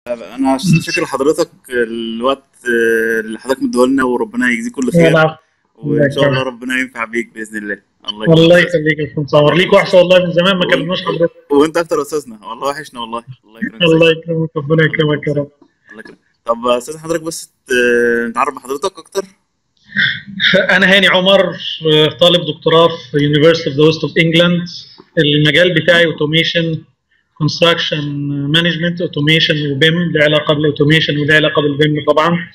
انا شاكر لحضرتك الوقت اللي حضرتك مديهولنا وربنا يجزيك كل خير العفو. وان شاء الله ربنا ينفع بيك باذن الله الله الله يكرمك. يخليك يا استاذ مصور ليك وحشه والله من زمان ما كلمناش حضرتك وانت اكتر يا استاذنا والله وحشنا والله الله يكرمك الله يكرمك ربنا يكرمك يا رب الله يكرمك طب استاذ حضرتك بس ت- نتعرف بحضرتك اكتر انا هاني عمر طالب دكتوراه في University of the West of England المجال بتاعي اوتوميشن كونستراكشن مانجمنت اوتوميشن وبيم له علاقه بالاوتوميشن وله علاقه بالبيم طبعا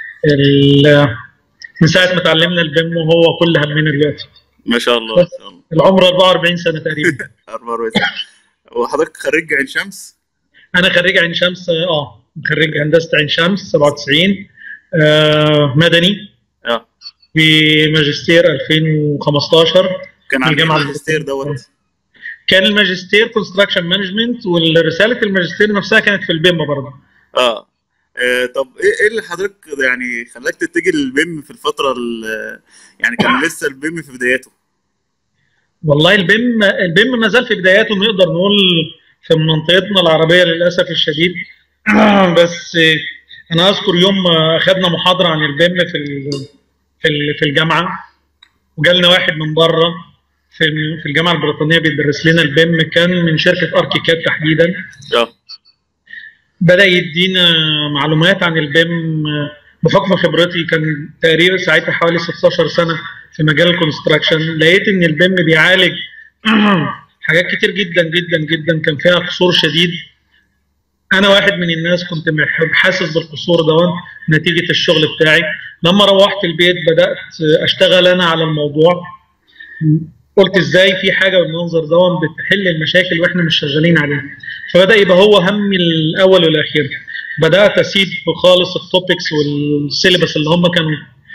ال- من ساعه ما اتعلمنا البيم وهو كل همنا دلوقتي ما شاء الله ما شاء الله العمر 44 سنه تقريبا 44 سنة. وحضرتك خريج عين شمس انا خريج عين شمس اه خريج هندسه عين شمس 97 آه مدني اه بماجستير 2015 كان في عن الجامعة الماجستير دوت كان الماجستير كونستراكشن مانجمنت والرساله الماجستير نفسها كانت في البيم برضه اه آه، طب ايه ايه اللي حضرتك يعني خلاك تتجه للبيم في الفترة ال- يعني كان لسه البيم في بداياته والله البيم البيم ما زال في بداياته نقدر نقول في منطقتنا العربيه للاسف الشديد بس انا اذكر يوم ما اخذنا محاضره عن البيم في ال- في ال- في الجامعه وجالنا واحد من بره في في الجامعه البريطانيه بيدرس لنا البيم كان من شركه اركيكاد تحديدا اه بدا يدينا معلومات عن البيم بحكم خبرتي كان تقريبا ساعتها حوالي 16 سنه في مجال الكونستراكشن لقيت ان البيم بيعالج حاجات كتير جدا جدا جدا كان فيها قصور شديد انا واحد من الناس كنت محب- حاسس بالقصور ده نتيجه الشغل بتاعي لما روحت البيت بدات اشتغل انا على الموضوع قلت ازاي في حاجه بالمنظر ده بتحل المشاكل واحنا مش شغالين عليها فبدا يبقى هو همي الاول والاخير بدات اسيب خالص التوبكس والسيلبس اللي هم كانوا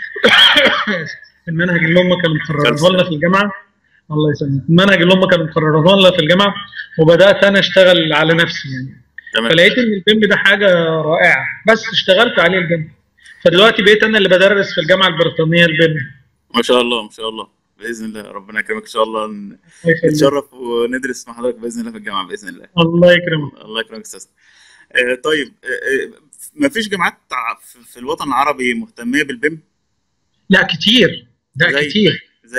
المنهج اللي هم كانوا مقررينه لنا في الجامعه الله يسلمك المنهج اللي هم كانوا مقررينه لنا في الجامعه وبدات انا اشتغل على نفسي يعني تمام فلقيت ان البيم ده حاجه رائعه بس اشتغلت عليه البيم فدلوقتي بقيت انا اللي بدرس في الجامعه البريطانيه البيم ما شاء الله ما شاء الله باذن الله ربنا يكرمك ان شاء الله ن- الله يخليك. نتشرف وندرس مع حضرتك باذن الله في الجامعه باذن الله الله يكرمك الله يكرمك استاذ آه، طيب ما فيش جامعات ع- في- في الوطن العربي مهتميه بالبيم لا كتير ده زي- كتير زي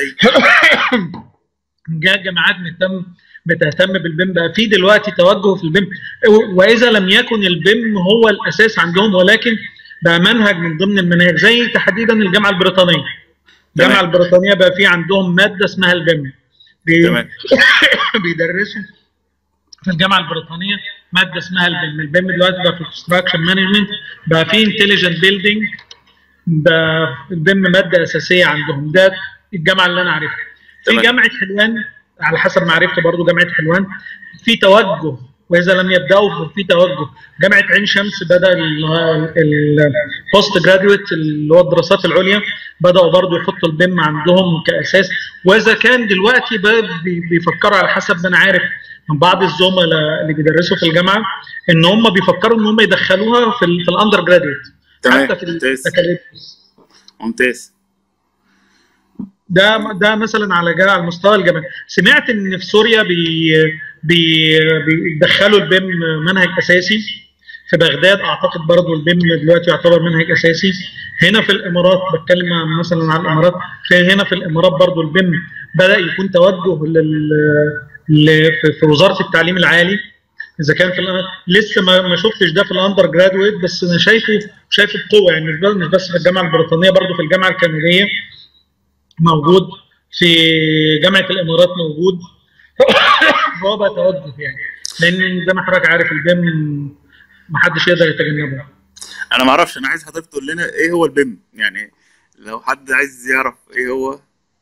جاء جامعات مهتم بتهتم بالبيم بقى في دلوقتي توجه في البيم واذا لم يكن البيم هو الاساس عندهم ولكن بقى منهج من ضمن المناهج زي تحديدا الجامعه البريطانيه الجامعه تمام. البريطانيه بقى في عندهم ماده اسمها البيم بي- تمام بيدرسوا في الجامعه البريطانيه ماده اسمها البيم البيم دلوقتي بقى في الكونستراكشن مانجمنت بقى في انتليجنت بيلدينج ده البيم ماده اساسيه عندهم ده الجامعه اللي انا عارفها في تمام. جامعه حلوان على حسب ما عرفت برضو جامعه حلوان في توجه واذا لم يبداوا في توجه جامعه عين شمس بدا البوست جراديويت اللي هو الدراسات العليا بداوا برضو يحطوا البيم عندهم كاساس واذا كان دلوقتي ب- بي- بيفكروا على حسب ما انا عارف من بعض الزملاء اللي بيدرسوا في الجامعه ان هم بيفكروا ان هم يدخلوها في, ال- في الاندر جراديويت تمام حتى في ممتاز البكالوريوس ممتاز ده ده مثلا على جا على المستوى الجامعي سمعت ان في سوريا بي بي بيدخلوا البيم منهج اساسي في بغداد اعتقد برضو البيم دلوقتي يعتبر منهج اساسي هنا في الامارات بتكلم عن مثلا عن الامارات في هنا في الامارات برضو البيم بدا يكون توجه لل ل- في- في وزاره التعليم العالي اذا كان في الأ- لسه ما ما شفتش ده في الاندر جرادويت بس انا شايفه شايفه بقوه يعني مش بس- مش بس في الجامعه البريطانيه برضو في الجامعه الكنديه موجود في جامعه الامارات موجود هو بقى توجه يعني لان زي ما حضرتك عارف البيم محدش يقدر يتجنبه انا ما اعرفش انا عايز حضرتك تقول لنا ايه هو البيم يعني لو حد عايز يعرف ايه هو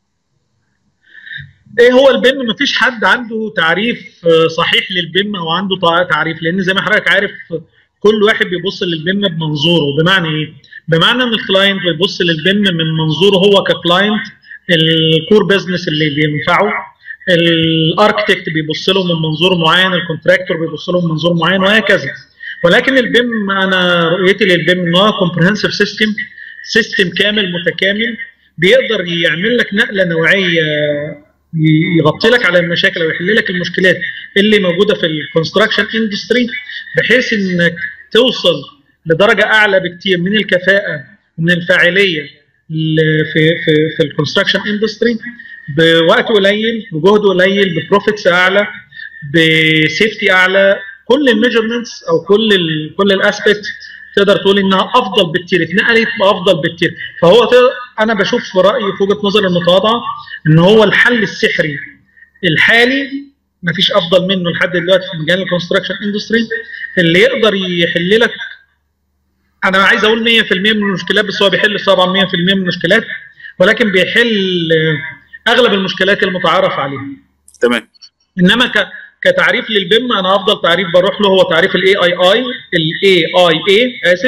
ايه هو البيم مفيش حد عنده تعريف آه، صحيح للبيم او عنده تع- تعريف لان زي ما حضرتك عارف آه، كل واحد بيبص للبيم بمنظوره بمعنى ايه بمعنى ان الكلاينت بيبص للبيم من منظوره هو ككلاينت الكور بزنس اللي بينفعه الاركتكت بيبص له من منظور معين الكونتراكتور بيبص له من منظور معين وهكذا ولكن البيم انا رؤيتي للبيم ان هو كومبرهنسيف سيستم سيستم كامل متكامل بيقدر يعمل لك نقله نوعيه يغطي لك على المشاكل او يحل لك المشكلات اللي موجوده في الكونستراكشن اندستري بحيث انك توصل لدرجه اعلى بكتير من الكفاءه ومن الفاعليه ل- في في في الكونستراكشن اندستري بوقت قليل بجهد قليل ببروفيتس اعلى بسيفتي اعلى كل الميجرمنتس او كل ال كل الاسبيكت تقدر تقول انها افضل بكتير اتنقلت بافضل بكتير فهو ت- انا بشوف في رايي في وجهه نظري المتواضعه ان هو الحل السحري الحالي مفيش افضل منه لحد دلوقتي في مجال الكونستراكشن اندستري اللي يقدر يحل لك انا عايز اقول 100% من المشكلات بس هو بيحل طبعا 100% من المشكلات ولكن بيحل آه، اغلب المشكلات المتعارف عليها تمام انما ك كتعريف للبيم انا افضل تعريف بروح له هو تعريف الاي اي اي الاي اي اي اسف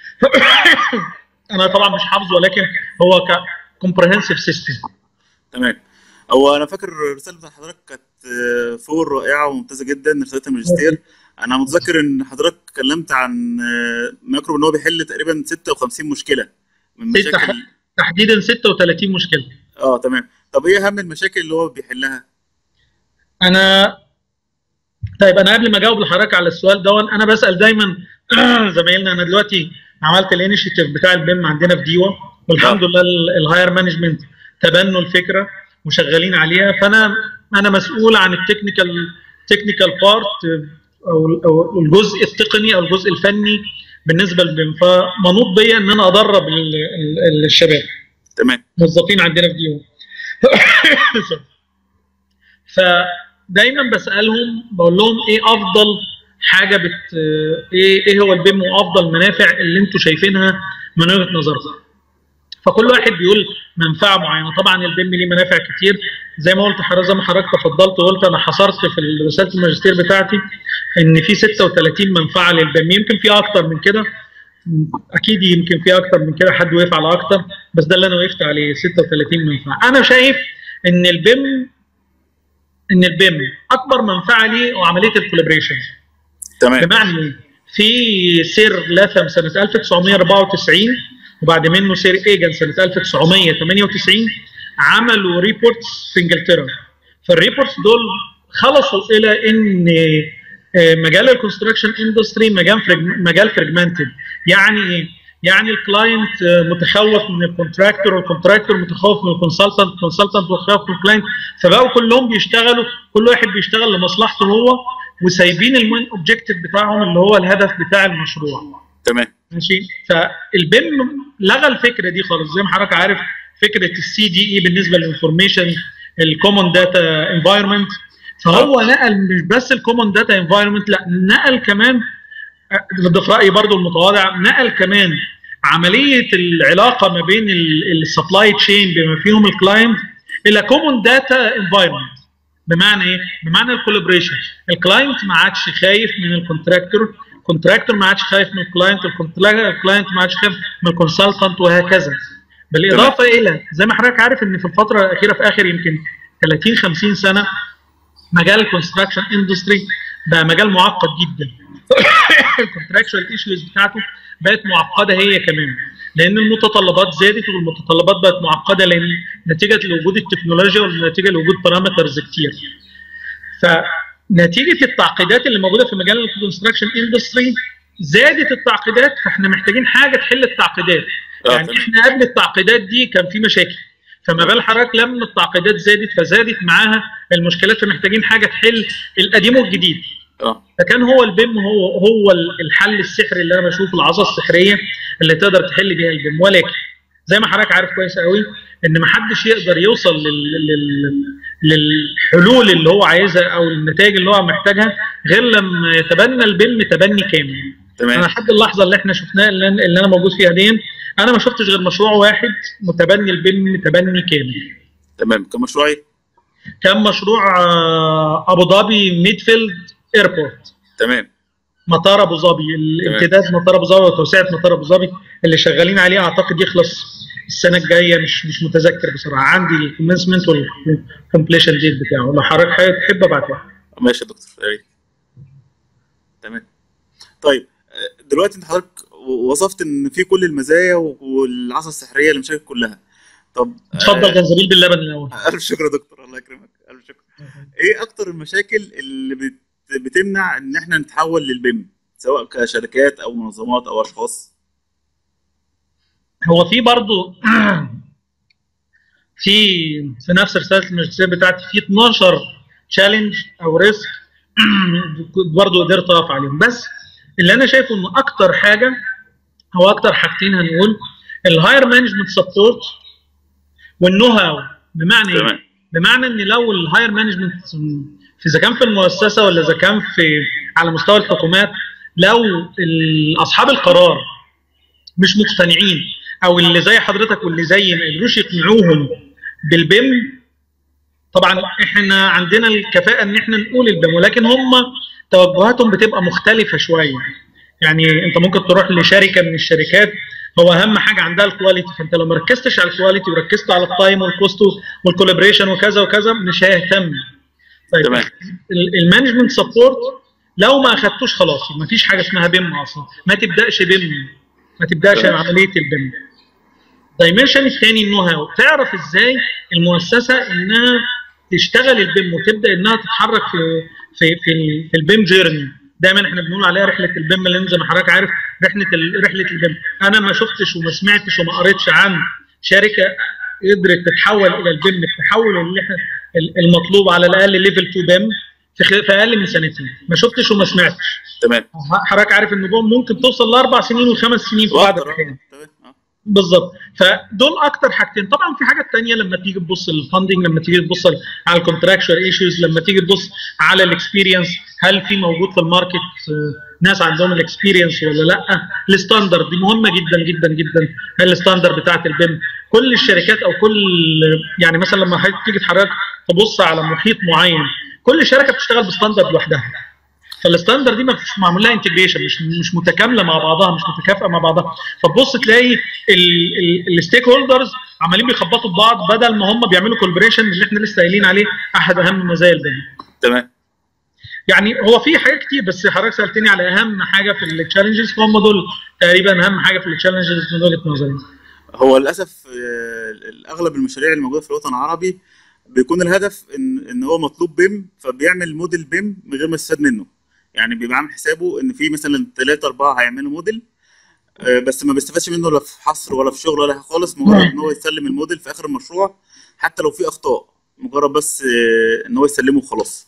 انا طبعا مش حافظه ولكن هو ك comprehensive سيستم تمام هو انا فاكر الرساله بتاعت حضرتك كانت آه، فوق رائعه وممتازه جدا رساله الماجستير انا متذكر ان حضرتك اتكلمت عن آه، ماكرو ان هو بيحل تقريبا 56 مشكله من ستة مشاكل تحديدا 36 مشكله اه تمام طب ايه اهم المشاكل اللي هو بيحلها انا طيب انا قبل ما اجاوب لحضرتك على السؤال ده انا بسال دايما زمايلنا انا دلوقتي عملت الانيشيتيف بتاع البيم عندنا في ديوا والحمد لله الهاير مانجمنت تبنوا الفكره وشغالين عليها فانا انا مسؤول عن التكنيكال تكنيكال بارت او أو الجزء التقني او الجزء الفني بالنسبه للبيم فمنوط بيا ان انا ادرب ال- ال- الشباب تمام موظفين عندنا في ديوا فدايما بسالهم بقول لهم ايه افضل حاجه بت ايه ايه هو البيم وافضل المنافع اللي انتم شايفينها من وجهه نظركم فكل واحد بيقول منفعه معينه طبعا البيم ليه منافع كتير زي ما قلت حضرتك زي ما حضرتك تفضلت وقلت انا حصرت في رساله الماجستير بتاعتي ان في 36 منفعه للبيم يمكن في اكتر من كده اكيد يمكن في اكتر من كده حد وقف على اكتر بس ده اللي انا وقفت عليه 36 منفعه انا شايف ان البيم ان البيم اكبر منفعه ليه هو عمليه الكولابريشن تمام بمعنى ايه؟ في سير لاثم سنه 1994 وبعد منه سير ايجن سنه 1998 عملوا ريبورتس في انجلترا فالريبورتس دول خلصوا الى ان آه، مجال الكونستراكشن اندستري مجال فرج- مجال فرجمنتد يعني ايه؟ يعني الكلاينت آه، متخوف من الكونتراكتور والكونتراكتور متخوف من الكونسلتنت الكونسلتنت متخوف من الكلاينت فبقوا كلهم بيشتغلوا كل واحد بيشتغل لمصلحته هو وسايبين المين اوبجيكتيف بتاعهم اللي هو الهدف بتاع المشروع تمام ماشي فالبيم لغى الفكره دي خالص زي ما حضرتك عارف فكره السي دي اي بالنسبه للانفورميشن الكومون داتا انفايرمنت فهو نقل مش بس الكومون داتا انفايرمنت لا نقل كمان ده في رايي برضو المتواضع نقل كمان عمليه العلاقه ما بين السبلاي تشين بما فيهم الكلاينت الى كومون داتا انفايرمنت بمعنى ايه؟ بمعنى الكولابريشن الكلاينت ما عادش خايف من الكونتراكتور الكونتراكتور ما عادش خايف من الكلاينت الكلاينت ما عادش خايف من الكونسلتنت وهكذا بالاضافه الى زي ما حضرتك عارف ان في الفتره الاخيره في اخر يمكن 30 50 سنه مجال الكونستراكشن اندستري بقى مجال معقد جدا الكونتراكشوال ايشوز بتاعته بقت معقده هي كمان لان المتطلبات زادت والمتطلبات بقت معقده لان نتيجه لوجود التكنولوجيا ونتيجه لوجود بارامترز كتير فنتيجه التعقيدات اللي موجوده في مجال الكونستراكشن اندستري زادت التعقيدات فاحنا محتاجين حاجه تحل التعقيدات آه، يعني تمام. احنا قبل التعقيدات دي كان في مشاكل فما بال حضرتك لما التعقيدات زادت فزادت معاها المشكلات فمحتاجين حاجه تحل القديم والجديد اه فكان هو البيم هو هو الحل السحري اللي انا بشوفه العصا السحريه اللي تقدر تحل بيها البيم ولكن زي ما حضرتك عارف كويس قوي ان ما حدش يقدر يوصل لل... لل... للحلول اللي هو عايزها او النتائج اللي هو محتاجها غير لما يتبنى البيم تبني كامل انا تمام لحد اللحظه اللي احنا شفناها اللي أنا- اللي انا موجود فيها دي انا ما شفتش غير مشروع واحد متبني البيم تبني كامل تمام كمشروعي كان مشروع آه، ابو ظبي ميدفيلد ايربورت تمام مطار ابو ظبي الامتداد مطار ابو ظبي وتوسعه مطار ابو ظبي اللي شغالين عليه اعتقد يخلص السنه الجايه مش مش متذكر بصراحه عندي الكومنسمنت والكومبليشن ديت بتاعه لو حضرتك تحب ابعتها ماشي يا دكتور يا ريت تمام طيب آه، دلوقتي انت حضرتك وصفت ان في كل المزايا والعصا السحريه للمشاكل كلها طب آه، اتفضل جنزبيل باللبن الاول الف شكر يا دكتور الله يكرمك الف شكر ايه اكتر المشاكل اللي بت... بتمنع ان احنا نتحول للبيم سواء كشركات او منظمات او اشخاص هو في برضو في في نفس رساله الماجستير بتاعتي في 12 تشالنج او ريسك برضو قدرت اقف عليهم بس اللي انا شايفه ان اكتر حاجه او اكتر حاجتين هنقول الهاير مانجمنت سبورت والنو هاو بمعنى ايه؟ تمام بمعنى ان لو الهاير مانجمنت في اذا كان في المؤسسه ولا اذا كان في على مستوى الحكومات لو ال- اصحاب القرار مش مقتنعين او اللي زي حضرتك واللي زي ما قدروش يقنعوهم بالبيم طبعا احنا عندنا الكفاءه ان احنا نقول البيم ولكن هم توجهاتهم بتبقى مختلفه شويه يعني انت ممكن تروح لشركه من الشركات هو اهم حاجه عندها الكواليتي فانت لو ما ركزتش على الكواليتي وركزت على التايم والكوست والكولابريشن وكذا وكذا مش هيهتم طيب تمام المانجمنت سبورت لو ما اخدتوش خلاص ما فيش حاجه اسمها بيم اصلا ما تبداش بيم ما تبداش تمام. عمليه البيم الدايمنشن الثاني النو هاو تعرف ازاي المؤسسه انها تشتغل البيم وتبدا انها تتحرك في في في, ال- في البيم جيرني دايما احنا بنقول عليها رحله البيم اللي زي ما حضرتك عارف رحله ال- رحله البيم انا ما شفتش وما سمعتش وما قريتش عن شركه قدرت تتحول الى البيم التحول اللي احنا ال- المطلوب على الاقل ليفل 2 بيم في خلال- في اقل من سنتين ما شفتش وما سمعتش تمام حضرتك عارف ان بوم ممكن توصل لاربع سنين وخمس سنين في بعض واكتر الاحيان آه، تمام آه. بالظبط فدول اكتر حاجتين طبعا في حاجات تانية لما تيجي تبص للفاندنج لما تيجي تبص على الكونتراكشوال ايشوز لما تيجي تبص على الاكسبيرينس هل في موجود في الماركت آه، ناس عندهم الاكسبيرينس ولا لا الستاندرد دي مهمه جدا جدا جدا هل الستاندرد بتاعت البيم كل الشركات او كل يعني مثلا لما حضرتك تيجي حضرتك تبص على محيط معين كل شركه بتشتغل بستاندرد لوحدها فالستاندرد دي مش معمول لها انتجريشن مش مش متكامله مع بعضها مش متكافئه مع بعضها فتبص تلاقي الستيك هولدرز عمالين بيخبطوا في بعض بدل ما هم بيعملوا كولبريشن اللي احنا لسه قايلين عليه احد اهم مزايا البيم تمام يعني هو في حاجات كتير بس حضرتك سالتني على اهم حاجه في التشالنجز فهم دول تقريبا اهم حاجه في التشالنجز من وجهه نظري هو للاسف آه، اغلب المشاريع اللي موجوده في الوطن العربي بيكون الهدف ان ان هو مطلوب بيم فبيعمل موديل بيم من غير ما يستفاد منه يعني بيبقى عامل حسابه ان في مثلا ثلاثة أربعة هيعملوا موديل آه، بس ما بيستفادش منه لا في حصر ولا في شغل ولا حاجة خالص مجرد ان هو يسلم الموديل في اخر المشروع حتى لو في اخطاء مجرد بس آه، ان هو يسلمه وخلاص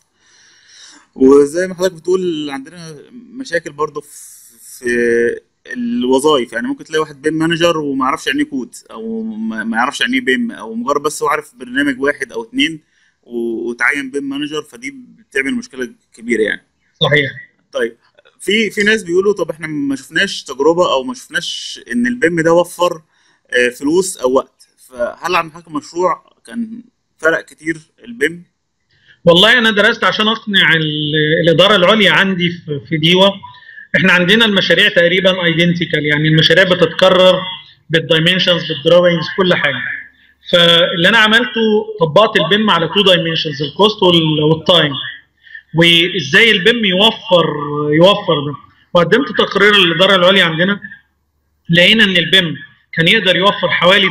وزي ما حضرتك بتقول عندنا مشاكل برضه في في الوظائف يعني ممكن تلاقي واحد بيم مانجر وما يعرفش يعني ايه كود او ما ما يعرفش يعني ايه بيم او مجرد بس هو عارف برنامج واحد او اتنين و- وتعين بيم مانجر فدي بتعمل مشكله كبيره يعني صحيح طيب في في ناس بيقولوا طب احنا ما شفناش تجربه او ما شفناش ان البيم ده وفر آه، فلوس او وقت فهل عند حضرتك مشروع كان فرق كتير البيم والله انا درست عشان اقنع ال- الاداره العليا عندي في في ديوا احنا عندنا المشاريع تقريبا ايدنتيكال يعني المشاريع بتتكرر بالدايمنشنز بالدروينجز كل حاجه فاللي انا عملته طبقت البيم على تو دايمنشنز الكوست والتايم وازاي البيم يوفر يوفر ده وقدمت تقرير للاداره العليا عندنا لقينا ان البيم كان يقدر يوفر حوالي 13%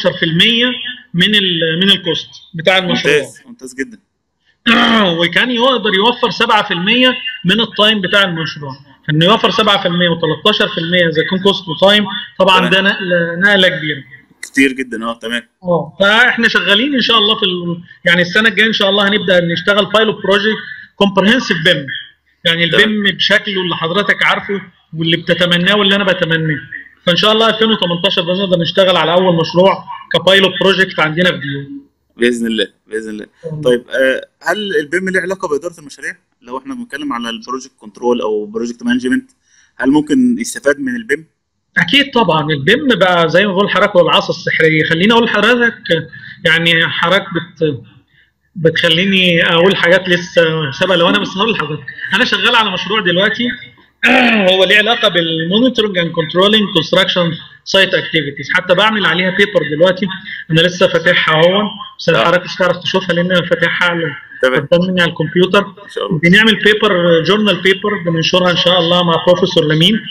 من ال من الكوست بتاع المشروع ممتاز ممتاز جدا وكان يقدر يوفر 7% من التايم بتاع المشروع فانه يوفر 7% و13% اذا كان كوست وتايم طبعا ده نقله نقله كبيره كتير جدا اه تمام اه فاحنا شغالين ان شاء الله في ال... يعني السنه الجايه ان شاء الله هنبدا نشتغل بايلوت بروجكت كومبرهنسيف بيم يعني البيم بشكله اللي حضرتك عارفه واللي بتتمناه واللي انا بتمناه فان شاء الله 2018 بنقدر نشتغل على اول مشروع كبايلوت بروجكت عندنا في ديو باذن الله باذن الله طيب آه، هل البيم له علاقه باداره المشاريع لو احنا بنتكلم على البروجكت كنترول او بروجكت مانجمنت هل ممكن يستفاد من البيم اكيد طبعا البيم بقى زي ما بقول حضرتك هو العصا السحريه خليني اقول لحضرتك يعني حضرتك بت بتخليني اقول حاجات لسه سابقه لو انا بس هقول لحضرتك انا شغال على مشروع دلوقتي هو ليه علاقه بالمونيتورنج اند كنترولينج كونستراكشن سايت اكتيفيتيز حتى بعمل عليها بيبر دلوقتي انا لسه فاتحها اهو بس حضرتك مش هتعرف تشوفها لان انا فاتحها على تمام قدامي على الكمبيوتر ان شاء الله بنعمل بيبر جورنال بيبر بننشرها ان شاء الله مع بروفيسور لمين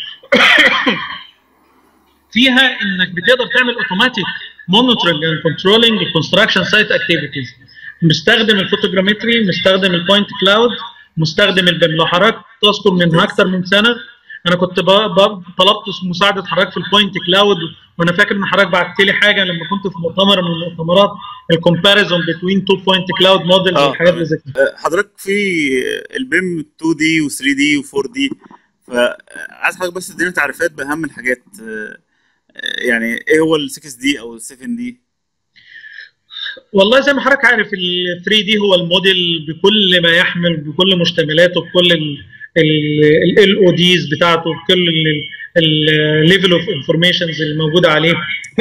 فيها انك بتقدر تعمل اوتوماتيك مونيتورنج اند كنترولينج الكونستراكشن سايت اكتيفيتيز مستخدم الفوتوجرامتري مستخدم البوينت كلاود مستخدم البيم لو حضرتك تذكر من اكثر من سنه انا كنت ب... ب... طلبت مساعده حضرتك في البوينت كلاود وانا فاكر ان حضرتك بعت لي حاجه لما كنت في مؤتمر من المؤتمرات الكومباريزون بين تو بوينت كلاود موديل اه والحاجات اللي زي كده آه، حضرتك في البيم 2 دي و 3 دي و 4 دي فعايز حضرتك بس تدينا تعريفات باهم الحاجات آه، آه، يعني ايه هو ال 6 دي او ال 7 دي والله زي ما حضرتك عارف ال 3 دي هو الموديل بكل ما يحمل بكل مشتملاته بكل ال او ديز بتاعته بكل الليفل اوف انفورميشنز اللي موجوده عليه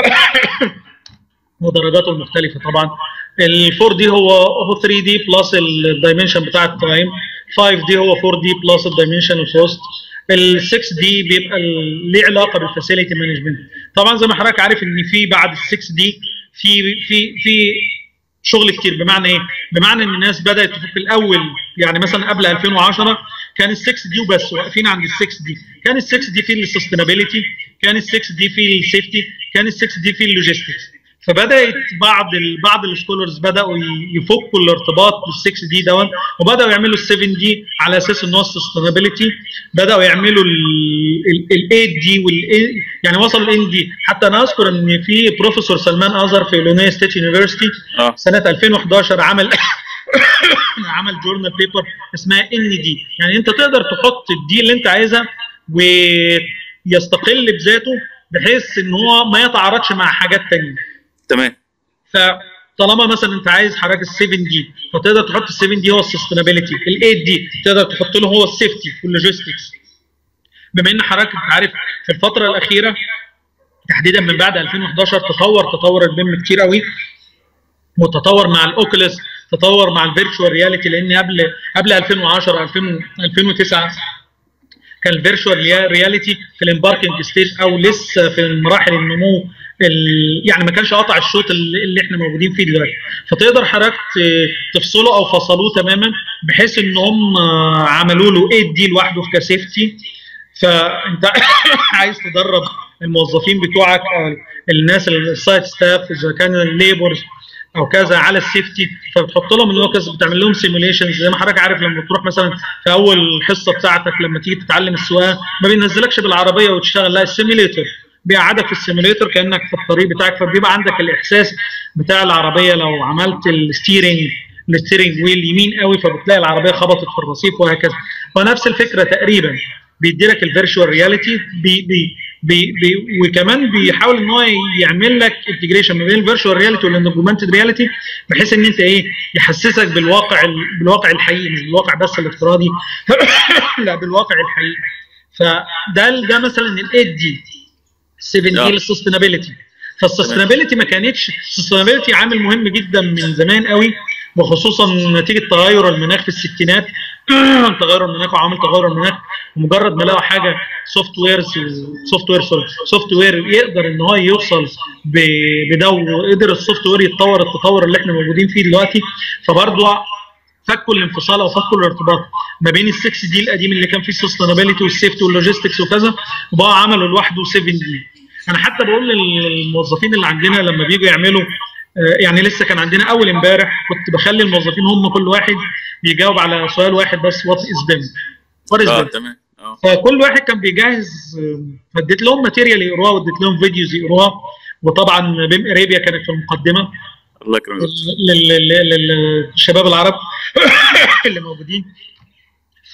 ودرجاته المختلفه طبعا ال 4 دي هو هو 3 دي بلس الدايمنشن بتاع التايم 5 دي هو 4 دي بلس الدايمنشن الكوست ال 6 دي بيبقى ال- ليه علاقه بالفاسيلتي مانجمنت طبعا زي ما حضرتك عارف ان في بعد ال 6 دي في في في شغل كتير بمعنى ايه؟ بمعنى ان الناس بدات في الاول يعني مثلا قبل 2010 كان ال 6 دي وبس واقفين عند ال 6 دي، كان ال 6 دي في السستينابيلتي، كان ال 6 دي في السيفتي، كان ال 6 دي في اللوجيستكس. فبدات بعض ال بعض السكولرز بداوا ي- يفكوا الارتباط بال 6 دي دون وبداوا يعملوا ال 7 دي على اساس ان هو السستينابيلتي بداوا يعملوا ال 8 دي وال يعني وصلوا ال دي حتى انا اذكر ان في بروفيسور سلمان ازهر في اولونيا ستيت يونيفرستي اه سنه 2011 عمل عمل جورنال بيبر اسمها ان دي يعني انت تقدر تحط الدي اللي انت عايزها ويستقل بذاته بحيث ان هو ما يتعارضش مع حاجات تانية تمام فطالما مثلا انت عايز حضرتك ال 7 دي فتقدر تحط ال 7 دي هو السستينابيلتي ال 8 دي تقدر تحط له هو السيفتي واللوجيستكس بما ان حضرتك انت عارف في الفتره الاخيره تحديدا من بعد 2011 تطور تطور البيم كتير قوي وتطور مع الاوكلس تطور مع الفيرتشوال رياليتي لان قبل قبل 2010 2000 2009 كان الفيرتشوال رياليتي في الامباركنج ستيج او لسه في مراحل النمو ال- يعني ما كانش قاطع الشوط اللي اللي احنا موجودين فيه دلوقتي فتقدر حضرتك ت- تفصله او فصلوه تماما بحيث ان هم عملوا له 8 دي لوحده في كسيفتي فانت عايز تدرب الموظفين بتوعك او الناس السايت ستاف اذا كان الليبرز او كذا على السيفتي فبتحط لهم اللوكس بتعمل لهم سيموليشنز زي ما حضرتك عارف لما تروح مثلا في اول حصه بتاعتك لما تيجي تتعلم السواقه ما بينزلكش بالعربيه وتشتغل لا السيميليتر بيقعدك في السيميليتر كانك في الطريق بتاعك فبيبقى عندك الاحساس بتاع العربيه لو عملت الستيرنج الستيرنج ويل يمين قوي فبتلاقي العربيه خبطت في الرصيف وهكذا ونفس الفكره تقريبا بيدي لك الفيرتشوال رياليتي بي بي بي بي وكمان بيحاول ان هو يعمل لك انتجريشن ما بين الفيرتشوال رياليتي والاوجمانتد رياليتي بحيث ان انت ايه يحسسك بالواقع ال- بالواقع الحقيقي مش بالواقع بس الافتراضي لا بالواقع الحقيقي فده ده مثلا الايد دي 7 دي آه. للسستينابيلتي فالسستينابيلتي ما كانتش السستينابيلتي عامل مهم جدا من زمان قوي وخصوصا نتيجه تغير المناخ في الستينات تغير المناخ وعوامل تغير المناخ ومجرد ما لقوا حاجه سوفت وير سوفت وير سوفت وير يقدر ان هو يوصل ب- بده وقدر السوفت وير يتطور التطور اللي احنا موجودين فيه دلوقتي فبرضه فكوا الانفصال او فكوا الارتباط ما بين ال 6 دي القديم اللي كان فيه السستينابيلتي والسيفتي واللوجيستكس وكذا وبقى عملوا لوحده 7 دي انا حتى بقول للموظفين اللي عندنا لما بيجوا يعملوا آه، يعني لسه كان عندنا اول امبارح كنت بخلي الموظفين هم كل واحد يجاوب على سؤال واحد بس وات از بيم وات از اه بيم تمام اه فكل واحد كان بيجهز آه، فاديت لهم ماتيريال يقروها واديت لهم فيديوز يقروها وطبعا بيم اريبيا كانت في المقدمه الله يكرمك لل- لل- لل- للشباب العرب اللي موجودين ف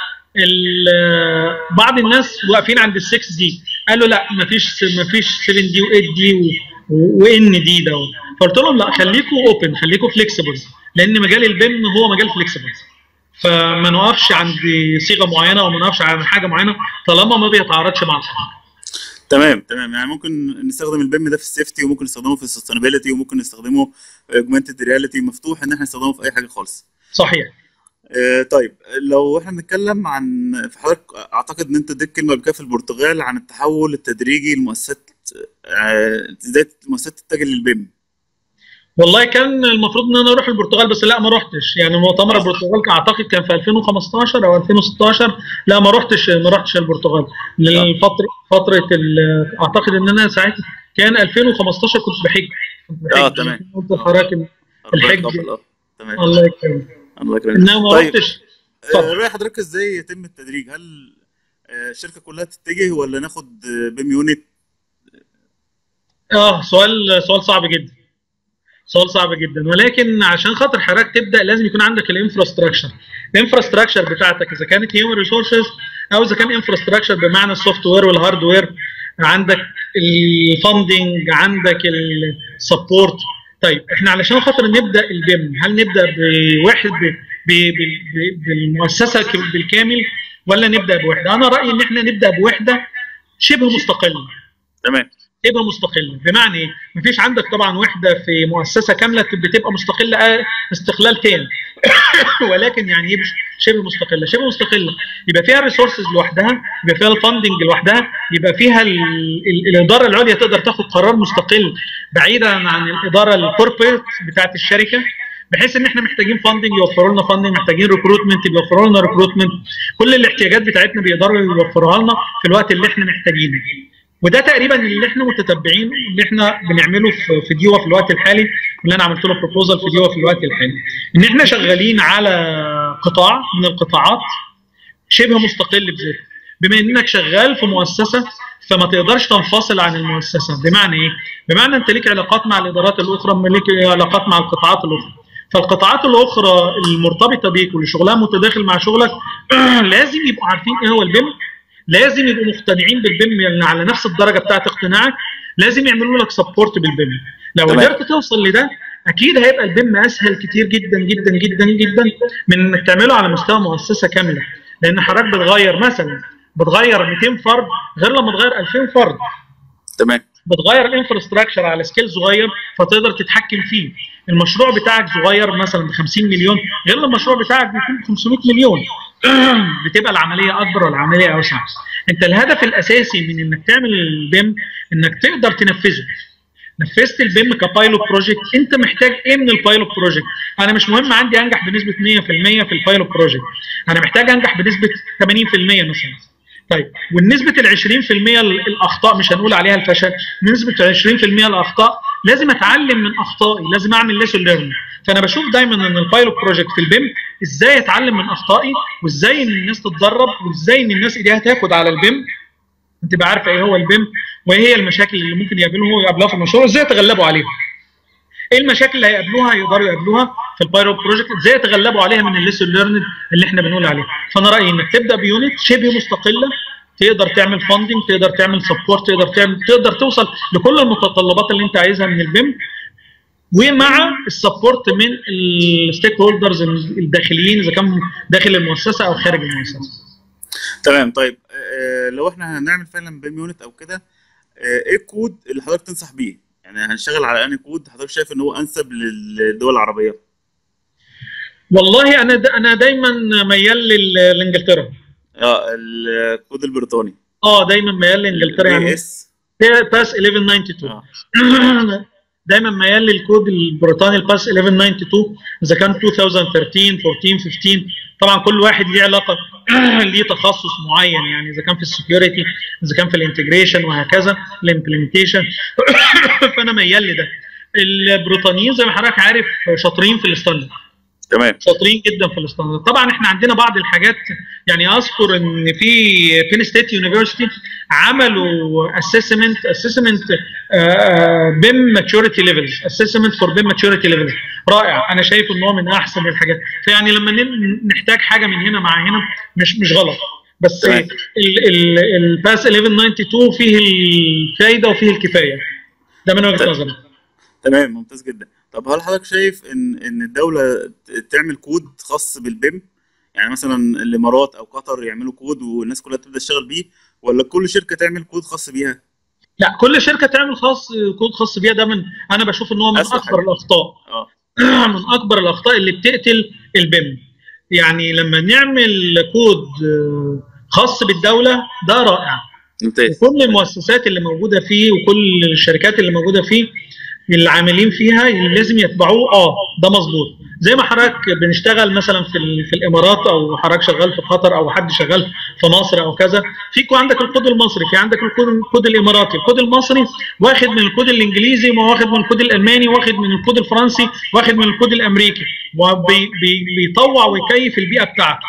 ال- بعض الناس واقفين عند ال 6 دي قالوا لا مفيش مفيش 7 دي و8 دي وان دي ده فقلت لهم لا خليكم اوبن خليكم فليكسبل لان مجال البيم هو مجال فليكسبل فما نقفش عند صيغه معينه وما نقفش عند حاجه معينه طالما ما بيتعارضش مع الحاجه تمام تمام يعني ممكن نستخدم البيم ده في السيفتي وممكن نستخدمه في السستينابيلتي وممكن نستخدمه في اوجمانتد رياليتي مفتوح ان احنا نستخدمه في اي حاجه خالص صحيح آه، طيب لو احنا بنتكلم عن في حضرتك اعتقد ان انت اديت كلمه قبل كده في البرتغال عن التحول التدريجي لمؤسسات آه، ازاي المؤسسات تتجه للبيم والله كان المفروض ان انا اروح البرتغال بس لا ما رحتش يعني مؤتمر البرتغال كان- اعتقد كان في 2015 او 2016 لا ما رحتش ما رحتش البرتغال للفتره فتره ال- اعتقد ان انا ساعتها كان 2015 كنت بحج كنت بحج آه، تمام. قلت لحضرتك الله الحج. يتقبل، اه تمام الله يكرمك الله يكرمك انما ما طيب رحتش آه، اتفضل. رأي حضرتك ازاي يتم التدريج هل آه، الشركه كلها تتجه ولا ناخد بيم يونت اه سؤال سؤال صعب جدا سؤال صعب جدا ولكن عشان خاطر حضرتك تبدا لازم يكون عندك الانفراستراكشر الانفراستراكشر بتاعتك اذا كانت هيومن ريسورسز او اذا كان انفراستراكشر بمعنى السوفت وير والهاردوير عندك الفندنج عندك السبورت طيب احنا علشان خاطر نبدا البيم هل نبدا بواحد ب- ب- ب- بالمؤسسه ك- بالكامل ولا نبدا بوحده؟ انا رايي ان احنا نبدا بوحده شبه مستقله تمام تبقى مستقله بمعنى ايه؟ مفيش عندك طبعا وحده في مؤسسه كامله بتبقى مستقله آه، استقلال تام ولكن يعني ايه مش- شبه مستقله شبه مستقله يبقى فيها ريسورسز لوحدها يبقى فيها الفاندنج لوحدها يبقى فيها ال ال الاداره العليا تقدر تاخد قرار مستقل بعيدا عن الاداره الكوربريت بتاعت الشركه بحيث ان احنا محتاجين فاندنج يوفروا لنا فاندنج محتاجين ريكروتمنت يوفروا لنا ريكروتمنت كل الاحتياجات بتاعتنا بيقدروا يوفروها لنا في الوقت اللي احنا محتاجينه وده تقريبا اللي احنا متتبعين اللي احنا بنعمله في في ديوا في الوقت الحالي اللي انا عملت له بروبوزال في ديوا في الوقت الحالي ان احنا شغالين على قطاع من القطاعات شبه مستقل بذاته بما انك شغال في مؤسسه فما تقدرش تنفصل عن المؤسسه بمعنى ايه بمعنى انت ليك علاقات مع الادارات الاخرى ليك علاقات مع القطاعات الاخرى فالقطاعات الاخرى المرتبطه بيك واللي شغلها متداخل مع شغلك لازم يبقوا عارفين ايه هو البيم لازم يبقوا مقتنعين بالبيم يعني على نفس الدرجه بتاعت اقتناعك لازم يعملوا لك سبورت بالبيم لو تمام. قدرت توصل لده اكيد هيبقى البيم اسهل كتير جدا جدا جدا جدا من انك تعمله على مستوى مؤسسه كامله لان حضرتك بتغير مثلا بتغير 200 فرد غير لما تغير 2000 فرد تمام بتغير الانفراستراكشر على سكيل صغير فتقدر تتحكم فيه المشروع بتاعك صغير مثلا ب 50 مليون غير لما المشروع بتاعك بيكون ب 500 مليون بتبقى العمليه اكبر والعمليه اوسع انت الهدف الاساسي من انك تعمل البيم انك تقدر تنفذه نفذت البيم كبايلوت بروجكت انت محتاج ايه من البايلوت بروجكت انا مش مهم عندي انجح بنسبه 100% في البايلوت بروجكت انا محتاج انجح بنسبه 80% مثلا طيب والنسبه ال 20% ال- الاخطاء مش هنقول عليها الفشل نسبه ال 20% الاخطاء لازم اتعلم من اخطائي لازم اعمل ليسون ليرنينج فانا بشوف دايما ان البايلوت بروجكت في البيم ازاي اتعلم من اخطائي وازاي ان الناس تتدرب وازاي ان الناس ايديها تاخد على البيم تبقى عارفه ايه هو البيم وايه هي المشاكل اللي ممكن يقابلوها يقابلوها في المشروع وازاي يتغلبوا عليها ايه المشاكل اللي هيقابلوها يقدروا يقابلوها في البايلوت بروجكت ازاي يتغلبوا عليها من الليسون ليرند اللي احنا بنقول عليه فانا رايي انك تبدا بيونت شبه مستقله تقدر تعمل فاندنج تقدر تعمل سبورت تقدر تعمل تقدر توصل لكل المتطلبات اللي انت عايزها من البيم ومع السبورت من الستيك هولدرز الداخليين اذا كان داخل المؤسسه او خارج المؤسسه تمام طيب آه، لو احنا هنعمل فعلا بيم يونت او كده آه، ايه الكود اللي حضرتك تنصح بيه؟ يعني هنشتغل على انهي كود حضرتك شايف ان هو انسب للدول العربيه؟ والله انا دا انا دايما ميال لل- لانجلترا اه الكود البريطاني اه دايما ميال لانجلترا يعني اس باس 1192 اه دايما ميال للكود البريطاني الباس 1192 اذا كان 2013 14 15 طبعا كل واحد ليه علاقه ليه تخصص معين يعني اذا كان في السكيورتي اذا كان في الانتجريشن وهكذا الامبلمنتيشن فانا ميال لده البريطانيين زي ما حضرتك عارف شاطرين في الستاندرد تمام شاطرين جدا في الستاندرد طبعا احنا عندنا بعض الحاجات يعني اذكر ان في بين ستيت يونيفرستي عملوا اسسمنت اسسمنت بيم ماتوريتي ليفلز اسسمنت فور بيم ماتوريتي ليفلز رائع انا شايف ان هو من احسن الحاجات فيعني لما ن- نحتاج حاجه من هنا مع هنا مش مش غلط بس تمام. الباس 1192 فيه الفايده وفيه الكفايه ده من وجهه طيب. نظري تمام ممتاز جدا طب هل حضرتك شايف ان ان الدوله ت- تعمل كود خاص بالبيم يعني مثلا الامارات او قطر يعملوا كود والناس كلها تبدا تشتغل بيه ولا كل شركه تعمل كود خاص بيها لا كل شركه تعمل خاص كود خاص بيها ده من انا بشوف ان هو من أسوأ اكبر حاجة. الاخطاء اه من اكبر الاخطاء اللي بتقتل البيم يعني لما نعمل كود آه، خاص بالدوله ده رائع ممتاز وكل المؤسسات اللي موجوده فيه وكل الشركات اللي موجوده فيه اللي عاملين فيها لازم يتبعوه اه ده مظبوط زي ما حضرتك بنشتغل مثلا في ال- في الامارات او حضرتك شغال في قطر او حد شغال في مصر او كذا في كو- عندك الكود المصري في عندك الكود الكود الاماراتي الكود المصري واخد من الكود الانجليزي واخد من الكود الالماني واخد من الكود الفرنسي واخد من الكود الامريكي وبيطوع ويكيف البيئه بتاعته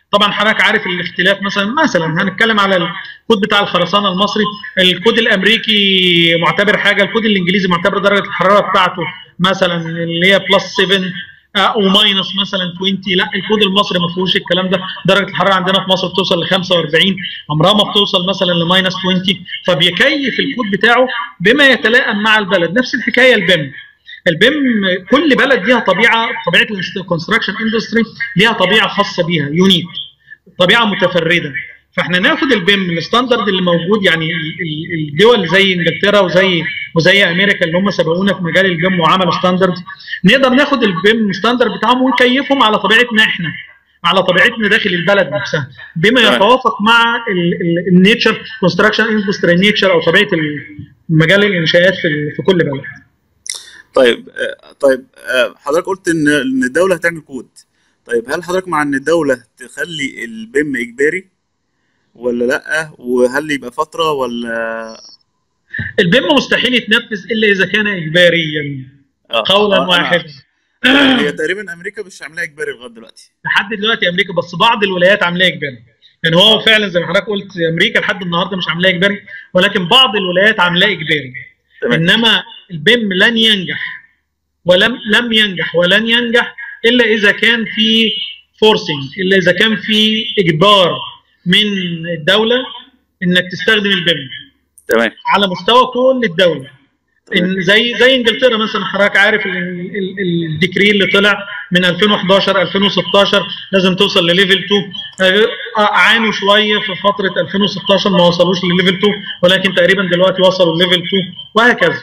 طبعا حضرتك عارف الاختلاف مثلا مثلا هنتكلم على الكود بتاع الخرسانه المصري الكود الامريكي معتبر حاجه الكود الانجليزي معتبر درجه الحراره بتاعته مثلا اللي هي بلس 7 او ماينس مثلا 20 لا الكود المصري ما فيهوش الكلام ده درجه الحراره عندنا في مصر بتوصل ل 45 عمرها ما بتوصل مثلا لماينس 20 فبيكيف الكود بتاعه بما يتلائم مع البلد نفس الحكايه البيم البيم كل بلد ليها طبيعه طبيعه الكونستراكشن اندستري ليها طبيعه خاصه بيها يونيك طبيعه متفرده فاحنا ناخد البيم الستاندرد اللي موجود يعني الدول زي انجلترا وزي وزي امريكا اللي هم سبقونا في مجال البيم وعملوا ستاندرد نقدر ناخد البيم ستاندرد بتاعهم ونكيفهم على طبيعتنا احنا على طبيعتنا داخل البلد نفسها بما يتوافق مع النيتشر كونستراكشن اندستري نيتشر او طبيعه مجال الانشاءات في في كل بلد. طيب طيب حضرتك قلت ان ان الدوله هتعمل كود طيب هل حضرتك مع ان الدوله تخلي البيم اجباري ولا لا وهل يبقى فتره ولا البيم مستحيل يتنفذ الا اذا كان اجباريا قولا واحدا هي تقريبا امريكا مش عاملاها اجباري لغايه دلوقتي لحد دلوقتي امريكا بس بعض الولايات عاملاها اجباري يعني هو فعلا زي ما حضرتك قلت امريكا لحد النهارده مش عاملاها اجباري ولكن بعض الولايات عاملاها اجباري تمام. انما البيم لن ينجح ولم لم ينجح ولن ينجح الا اذا كان في فورسنج الا اذا كان في اجبار من الدوله انك تستخدم البيم تمام على مستوى كل الدوله إن زي زي انجلترا مثلا حضرتك عارف الديكري اللي طلع من 2011 2016 لازم توصل لليفل 2 عانوا شويه في فتره 2016 ما وصلوش لليفل 2 ولكن تقريبا دلوقتي وصلوا لليفل 2 وهكذا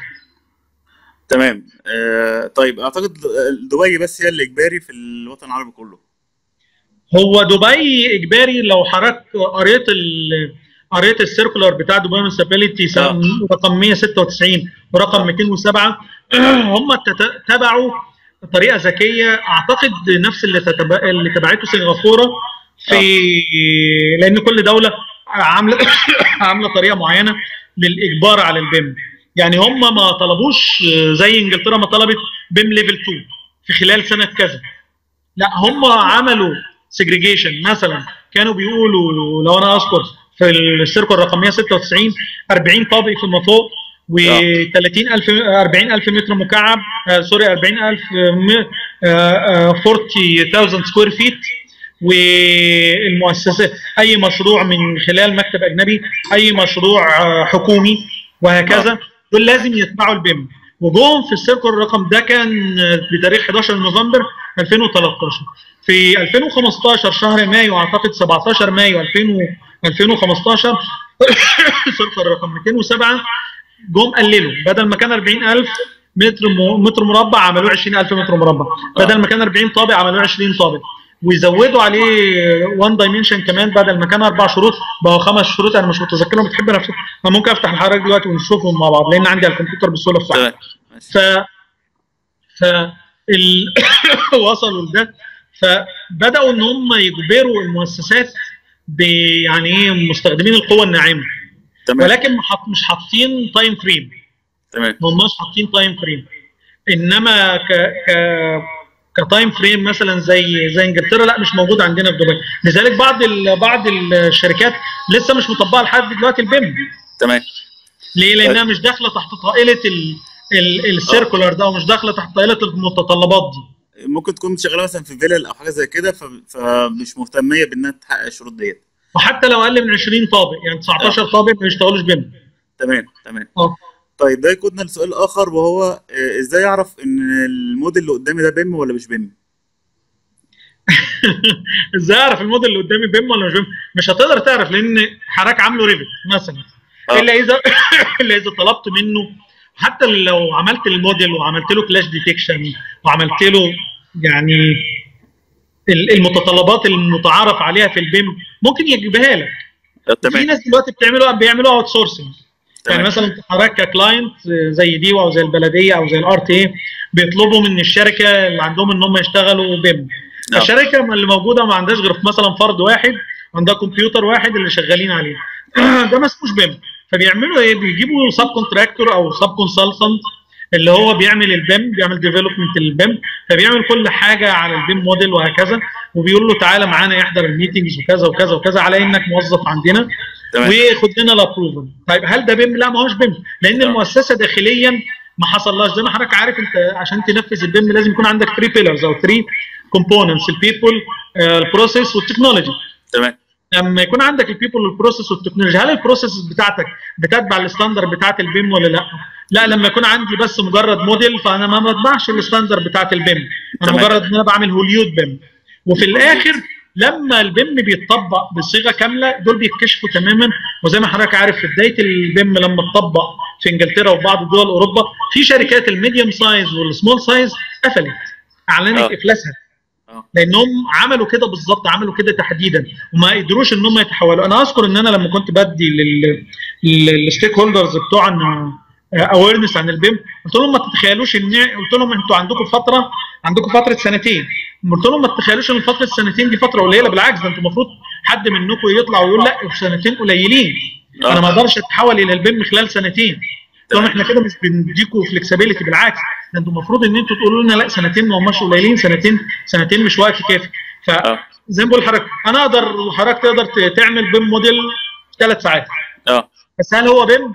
تمام آه طيب اعتقد دبي بس هي اللي اجباري في الوطن العربي كله هو دبي اجباري لو حضرتك قريت قريت السيركولار بتاع دبي مونسيباليتي رقم 196 ورقم 207 هم تبعوا طريقه ذكيه اعتقد نفس اللي تتبع اللي تبعته سنغافوره في لان كل دوله عامله عامله طريقه معينه للاجبار على البيم يعني هم ما طلبوش زي انجلترا ما طلبت بيم ليفل 2 في خلال سنه كذا لا هم عملوا سيجريجيشن مثلا كانوا بيقولوا لو انا اذكر في السيركل رقم 196 40 طابق في المطوق و 30000 40000 متر مكعب آه سوري 40000 آه 40000 سكوير فيت والمؤسسه اي مشروع من خلال مكتب اجنبي اي مشروع آه حكومي وهكذا دول لازم يتبعوا البيم وجوهم في السيركل الرقم ده كان بتاريخ 11 نوفمبر 2013 في 2015 شهر مايو اعتقد 17 مايو 2015 سيركل رقم 207 جم قللوا بدل ما كان 40000 متر متر مربع عملوه 20000 متر مربع بدل ما كان 40 طابق عملوه 20 طابق ويزودوا عليه 1 دايمنشن كمان بدل ما كان اربع شروط بقوا خمس شروط انا مش متذكرهم بتحب نفسك انا ممكن افتح لحضرتك دلوقتي ونشوفهم مع بعض لان عندي على الكمبيوتر بالسهوله بتاعتي ف ف ال... وصلوا لده فبداوا ان هم يجبروا المؤسسات ب يعني ايه مستخدمين القوه الناعمه تمام ولكن مش حاطين تايم فريم تمام هم مش حاطين تايم فريم انما ك ك كتايم فريم مثلا زي زي انجلترا لا مش موجود عندنا في دبي لذلك بعض ال بعض الشركات لسه مش مطبقه لحد دلوقتي البيم تمام ليه لانها مش داخله تحت طائله ال ال السيركولار ده ومش داخله تحت طائله المتطلبات دي ممكن تكون شغاله مثلا في فيلل او حاجه زي كده فمش مهتميه بانها تحقق الشروط ديت وحتى لو اقل من 20 طابق يعني 19 أوه. طابق ما يشتغلوش بيم تمام تمام اه طيب ده يقودنا لسؤال اخر وهو ازاي اعرف ان الموديل اللي قدامي ده بيم ولا مش بيم؟ ازاي اعرف الموديل اللي قدامي بيم ولا مش بيم؟ مش هتقدر تعرف لان حضرتك عامله ريفت مثلا أوه. الا اذا الا اذا طلبت منه حتى لو عملت الموديل وعملت له كلاش ديتكشن وعملت له يعني المتطلبات المتعارف عليها في البيم ممكن يجيبها لك تمام في ناس دلوقتي بتعملوا بيعملوا اوت سورسنج يعني مثلا حضرتك ككلاينت زي دي او زي البلديه او زي الار تي بيطلبوا من الشركه اللي عندهم ان هم يشتغلوا بيم الشركه اللي موجوده ما عندهاش غير مثلا فرد واحد عندها كمبيوتر واحد اللي شغالين عليه ده ما اسموش بيم فبيعملوا ايه بيجيبوا سب كونتراكتور او سب كونسلتنت اللي هو بيعمل البيم بيعمل ديفلوبمنت للبيم فبيعمل كل حاجه على البيم موديل وهكذا وبيقول له تعالى معانا يحضر الميتنجز وكذا وكذا وكذا على انك موظف عندنا تمام وياخد لنا الابروفل طيب هل ده بيم لا ما هوش بيم لان آه. المؤسسه داخليا ما حصلهاش زي ما حضرتك عارف انت عشان تنفذ البيم لازم يكون عندك 3 بيلرز او 3 كومبوننتس البيبل البروسيس والتكنولوجي تمام لما يكون عندك البيبل والبروسيس والتكنولوجي هل البروسيس بتاعتك بتتبع الستاندر بتاعت البيم ولا لا؟ لا لما يكون عندي بس مجرد موديل فانا ما بتبعش الستاندر بتاعت البيم انا تمام. مجرد ان انا بعمل هوليود بيم وفي الاخر لما البيم بيتطبق بصيغه كامله دول بيتكشفوا تماما وزي ما حضرتك عارف في بدايه البيم لما اتطبق في انجلترا وبعض دول اوروبا في شركات الميديوم سايز والسمول سايز قفلت اعلنت آه. افلاسها اه لانهم عملوا كده بالظبط عملوا كده تحديدا وما قدروش ان هم يتحولوا انا اذكر ان انا لما كنت بدي للستيك هولدرز بتوعنا اويرنس عن البيم قلت لهم ما تتخيلوش ان قلت لهم انتوا عندكم فتره عندكم فتره سنتين قلت لهم ما تتخيلوش ان فتره السنتين دي فتره قليله بالعكس ده انتوا المفروض حد منكم يطلع ويقول لا سنتين قليلين آه. انا ما اقدرش اتحول الى البيم خلال سنتين قلت لهم احنا كده مش بنديكوا فلكسبيليتي بالعكس ده انتوا المفروض ان انتوا تقولوا لنا لا سنتين ما هماش قليلين سنتين سنتين مش وقت كافي ف اه زي ما بقول لحضرتك انا اقدر حضرتك تقدر ت- تعمل بيم موديل في ثلاث ساعات اه بس هل هو بيم؟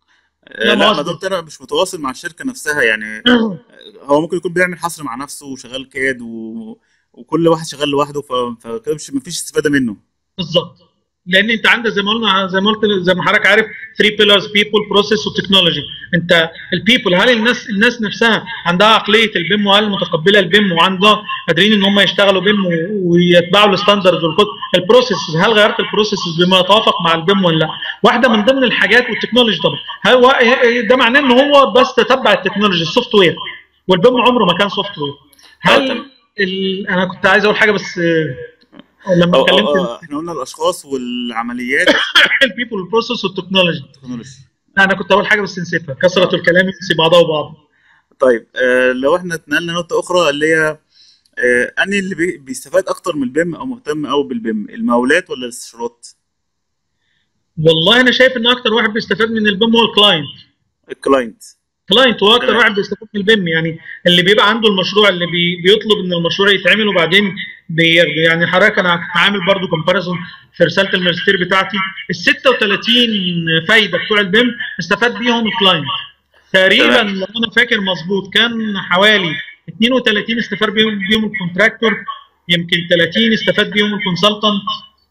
لا ما ما قصدي. دكتور أنا مش متواصل مع الشركه نفسها يعني هو ممكن يكون بيعمل حصر مع نفسه وشغال كاد و... وكل واحد شغال لوحده ف... فكده مش مفيش استفاده منه بالظبط لان انت عندك زي ما قلنا زي ما قلت زي ما حضرتك عارف 3 بيلرز بيبل بروسيس وتكنولوجي انت البيبل هل الناس الناس نفسها عندها عقليه البيم وهل متقبله البيم وعندها قادرين ان هم يشتغلوا بيم و- ويتبعوا الستاندرز والكود البروسيس هل غيرت البروسيس بما يتوافق مع البيم ولا لا واحده من ضمن الحاجات والتكنولوجي طبعا هو ده معناه ان هو بس تتبع التكنولوجي السوفت وير والبيم عمره ما كان سوفت وير آه، هل تمام. ال... انا كنت عايز اقول حاجه بس آه، لما أو أو اتكلمت أو احنا قلنا الاشخاص والعمليات البيبل بروسيس والتكنولوجي التكنولوجي لا انا كنت اول حاجه بس نسيتها كثره الكلام ينسي بعضها وبعض طيب آه لو احنا اتنقلنا نقطه اخرى اللي هي آه انهي اللي بي... بيستفاد اكتر من البيم او مهتم قوي بالبيم المقاولات ولا الاستشارات والله انا شايف ان اكتر واحد بيستفاد من البيم هو الكلاينت الكلاينت كلاينت هو اكتر تمام. واحد بيستفاد من البيم يعني اللي بيبقى عنده المشروع اللي بي بيطلب ان المشروع يتعمل وبعدين بياخده يعني حضرتك انا كنت عامل برضو كومباريزون في رساله الماجستير بتاعتي ال 36 فايده بتوع البيم استفاد بيهم الكلاينت تقريبا تمام. لو انا فاكر مظبوط كان حوالي 32 استفاد بيهم بيهم الكونتراكتور يمكن 30 استفاد بيهم الكونسلتنت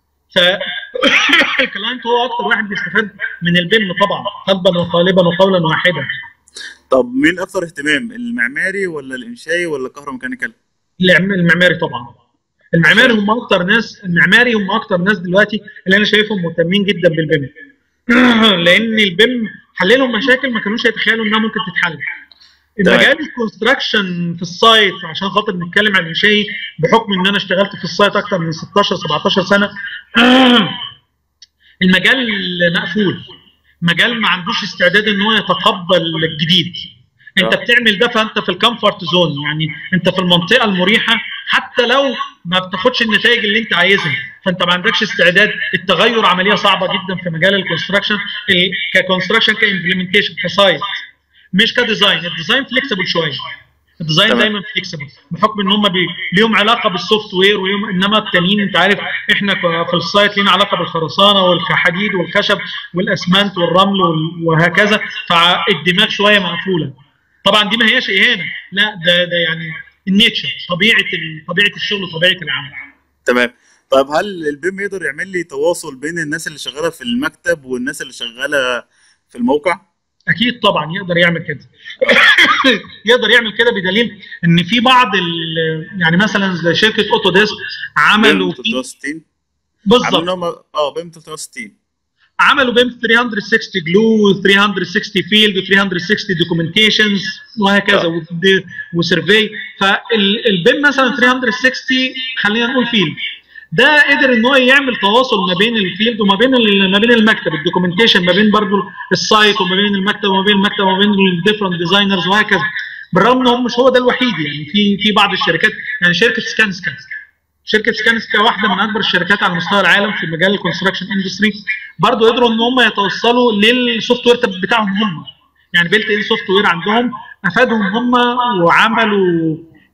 فالكلاينت هو اكتر واحد بيستفاد من البيم طبعا قلبا وقالبا وقولا واحدا طب مين اكثر اهتمام المعماري ولا الانشائي ولا الكهروميكانيكال العم- المعماري طبعا المعماري هم اكتر ناس المعماري هم اكتر ناس دلوقتي اللي انا شايفهم مهتمين جدا بالبيم لان البيم حل لهم مشاكل ما كانوش يتخيلوا انها ممكن تتحل تمام. مجال الكونستراكشن في السايت عشان خاطر نتكلم عن الانشائي بحكم ان انا اشتغلت في السايت اكتر من 16 17 سنه المجال مقفول مجال ما عندوش استعداد ان هو يتقبل الجديد انت آه. بتعمل ده فانت في الكمفورت زون يعني انت في المنطقه المريحه حتى لو ما بتاخدش النتائج اللي انت عايزها فانت ما عندكش استعداد التغير عمليه صعبه جدا في مجال الكونستراكشن ككونستراكشن كامبلمنتيشن كسايت مش كديزاين الديزاين فليكسبل شويه الديزاين تمام. دايما فليكسبل بحكم ان هم بي... ليهم علاقه بالسوفت وير ويوم انما التانيين انت عارف احنا ك- في السايت لينا علاقه بالخرسانه والحديد والخشب والاسمنت والرمل وال- وهكذا فالدماغ شويه مقفوله طبعا دي ما هياش اهانه لا ده ده يعني النيتشر طبيعه ال... طبيعه الشغل وطبيعه العمل تمام طب هل البيم يقدر يعمل لي تواصل بين الناس اللي شغاله في المكتب والناس اللي شغاله في الموقع اكيد طبعا يقدر يعمل كده يقدر يعمل كده بدليل ان في بعض ال- يعني مثلا زي شركه اوتوديسك عملوا بيم في 360 بالظبط عملوا هم اه بيم 360 عملوا بيم 360 جلو 360 فيلد 360 دوكيومنتيشنز وهكذا آه. ود- وسيرفي فالبيم مثلا 360 خلينا نقول فيلد ده قدر ان هو يعمل تواصل ما بين الفيلد وما بين ال- ما بين المكتب الدوكيومنتيشن ما بين برضو السايت وما بين المكتب وما بين المكتب وما بين الديفرنت ديزاينرز وهكذا بالرغم ان هو مش هو ده الوحيد يعني في في بعض الشركات يعني شركه سكانسكا شركه سكانسكا واحده من اكبر الشركات على مستوى العالم في مجال الكونستراكشن اندستري برضو قدروا ان هم يتوصلوا للسوفت وير بتاعهم هم يعني بيلت ان سوفت وير عندهم افادهم هم وعملوا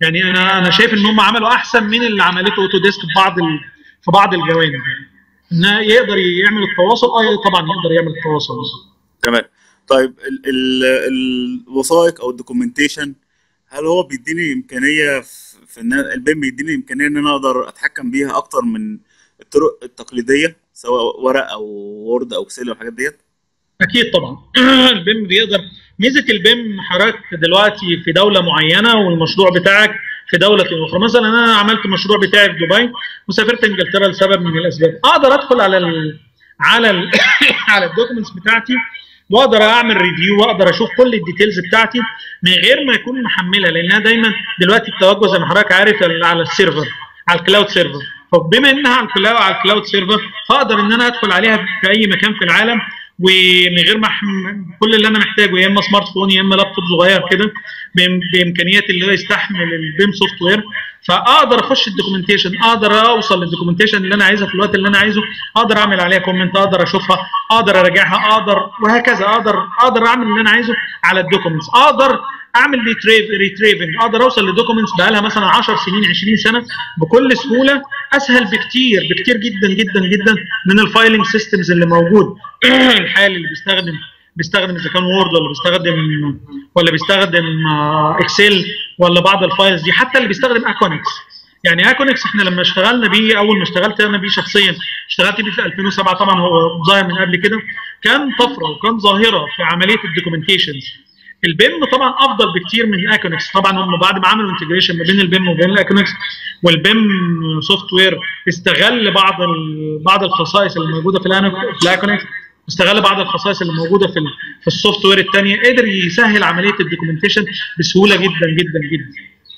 يعني انا انا شايف ان هم عملوا احسن من اللي عملته اوتوديسك في بعض ال... في بعض الجوانب انه يقدر يعمل التواصل اه طبعا يقدر يعمل التواصل تمام طيب ال ال الوثائق او الدوكيومنتيشن هل هو بيديني امكانيه في, في ان البيم بيديني امكانيه ان انا اقدر اتحكم بيها اكتر من الطرق التقليديه سواء ورق او وورد او اكسل والحاجات ديت اكيد طبعا البيم بيقدر ميزه البيم حضرتك دلوقتي في دوله معينه والمشروع بتاعك في دوله اخرى مثلا انا عملت مشروع بتاعي في دبي وسافرت انجلترا لسبب من الاسباب اقدر ادخل على ال على ال على الدوكيومنتس بتاعتي واقدر اعمل ريفيو واقدر اشوف كل الديتيلز بتاعتي من غير ما يكون محملها لانها دايما دلوقتي التوجه زي ما حضرتك عارف على السيرفر على الكلاود سيرفر فبما انها على الكلاود على الكلاود سيرفر فاقدر ان انا ادخل عليها في اي مكان في العالم ومن غير ما كل اللي انا محتاجه يا اما سمارت فون يا اما لابتوب صغير كده بامكانيات اللي هو يستحمل البيم سوفت وير فاقدر اخش الدوكيومنتيشن اقدر اوصل للدوكيومنتيشن اللي انا عايزها في الوقت اللي انا عايزه اقدر اعمل عليها كومنت اقدر اشوفها اقدر اراجعها اقدر وهكذا اقدر اقدر اعمل اللي انا عايزه على الدوكيومنتس اقدر اعمل ريتريف ريتريفنج اقدر اوصل لدوكيومنتس بقى لها مثلا 10 سنين 20 سنه بكل سهوله اسهل بكتير بكتير جدا جدا جدا من الفايلنج سيستمز اللي موجود الحالي اللي بيستخدم بيستخدم اذا كان وورد ولا بيستخدم ولا بيستخدم اكسل ولا بعض الفايلز دي حتى اللي بيستخدم اكونكس يعني اكونكس احنا لما اشتغلنا بيه اول ما اشتغلت انا بيه شخصيا اشتغلت بيه في 2007 طبعا هو ظاهر من قبل كده كان طفره وكان ظاهره في عمليه الدوكيومنتيشنز البيم طبعا افضل بكتير من الاكونكس طبعا هم بعد ما عملوا انتجريشن ما بين البيم وبين الاكونكس والبيم سوفت وير استغل بعض بعض الخصائص اللي موجوده في الاكونكس استغل بعض الخصائص اللي موجوده في في السوفت وير الثانيه قدر يسهل عمليه الدوكيومنتيشن بسهوله جدا جدا جدا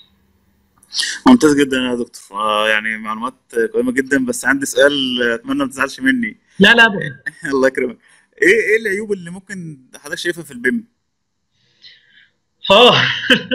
ممتاز جدا يا دكتور آه يعني معلومات قيمه جدا بس عندي سؤال اتمنى ما تزعلش مني لا لا ابدا الله يكرمك ايه ايه العيوب اللي ممكن حضرتك شايفها في البيم اه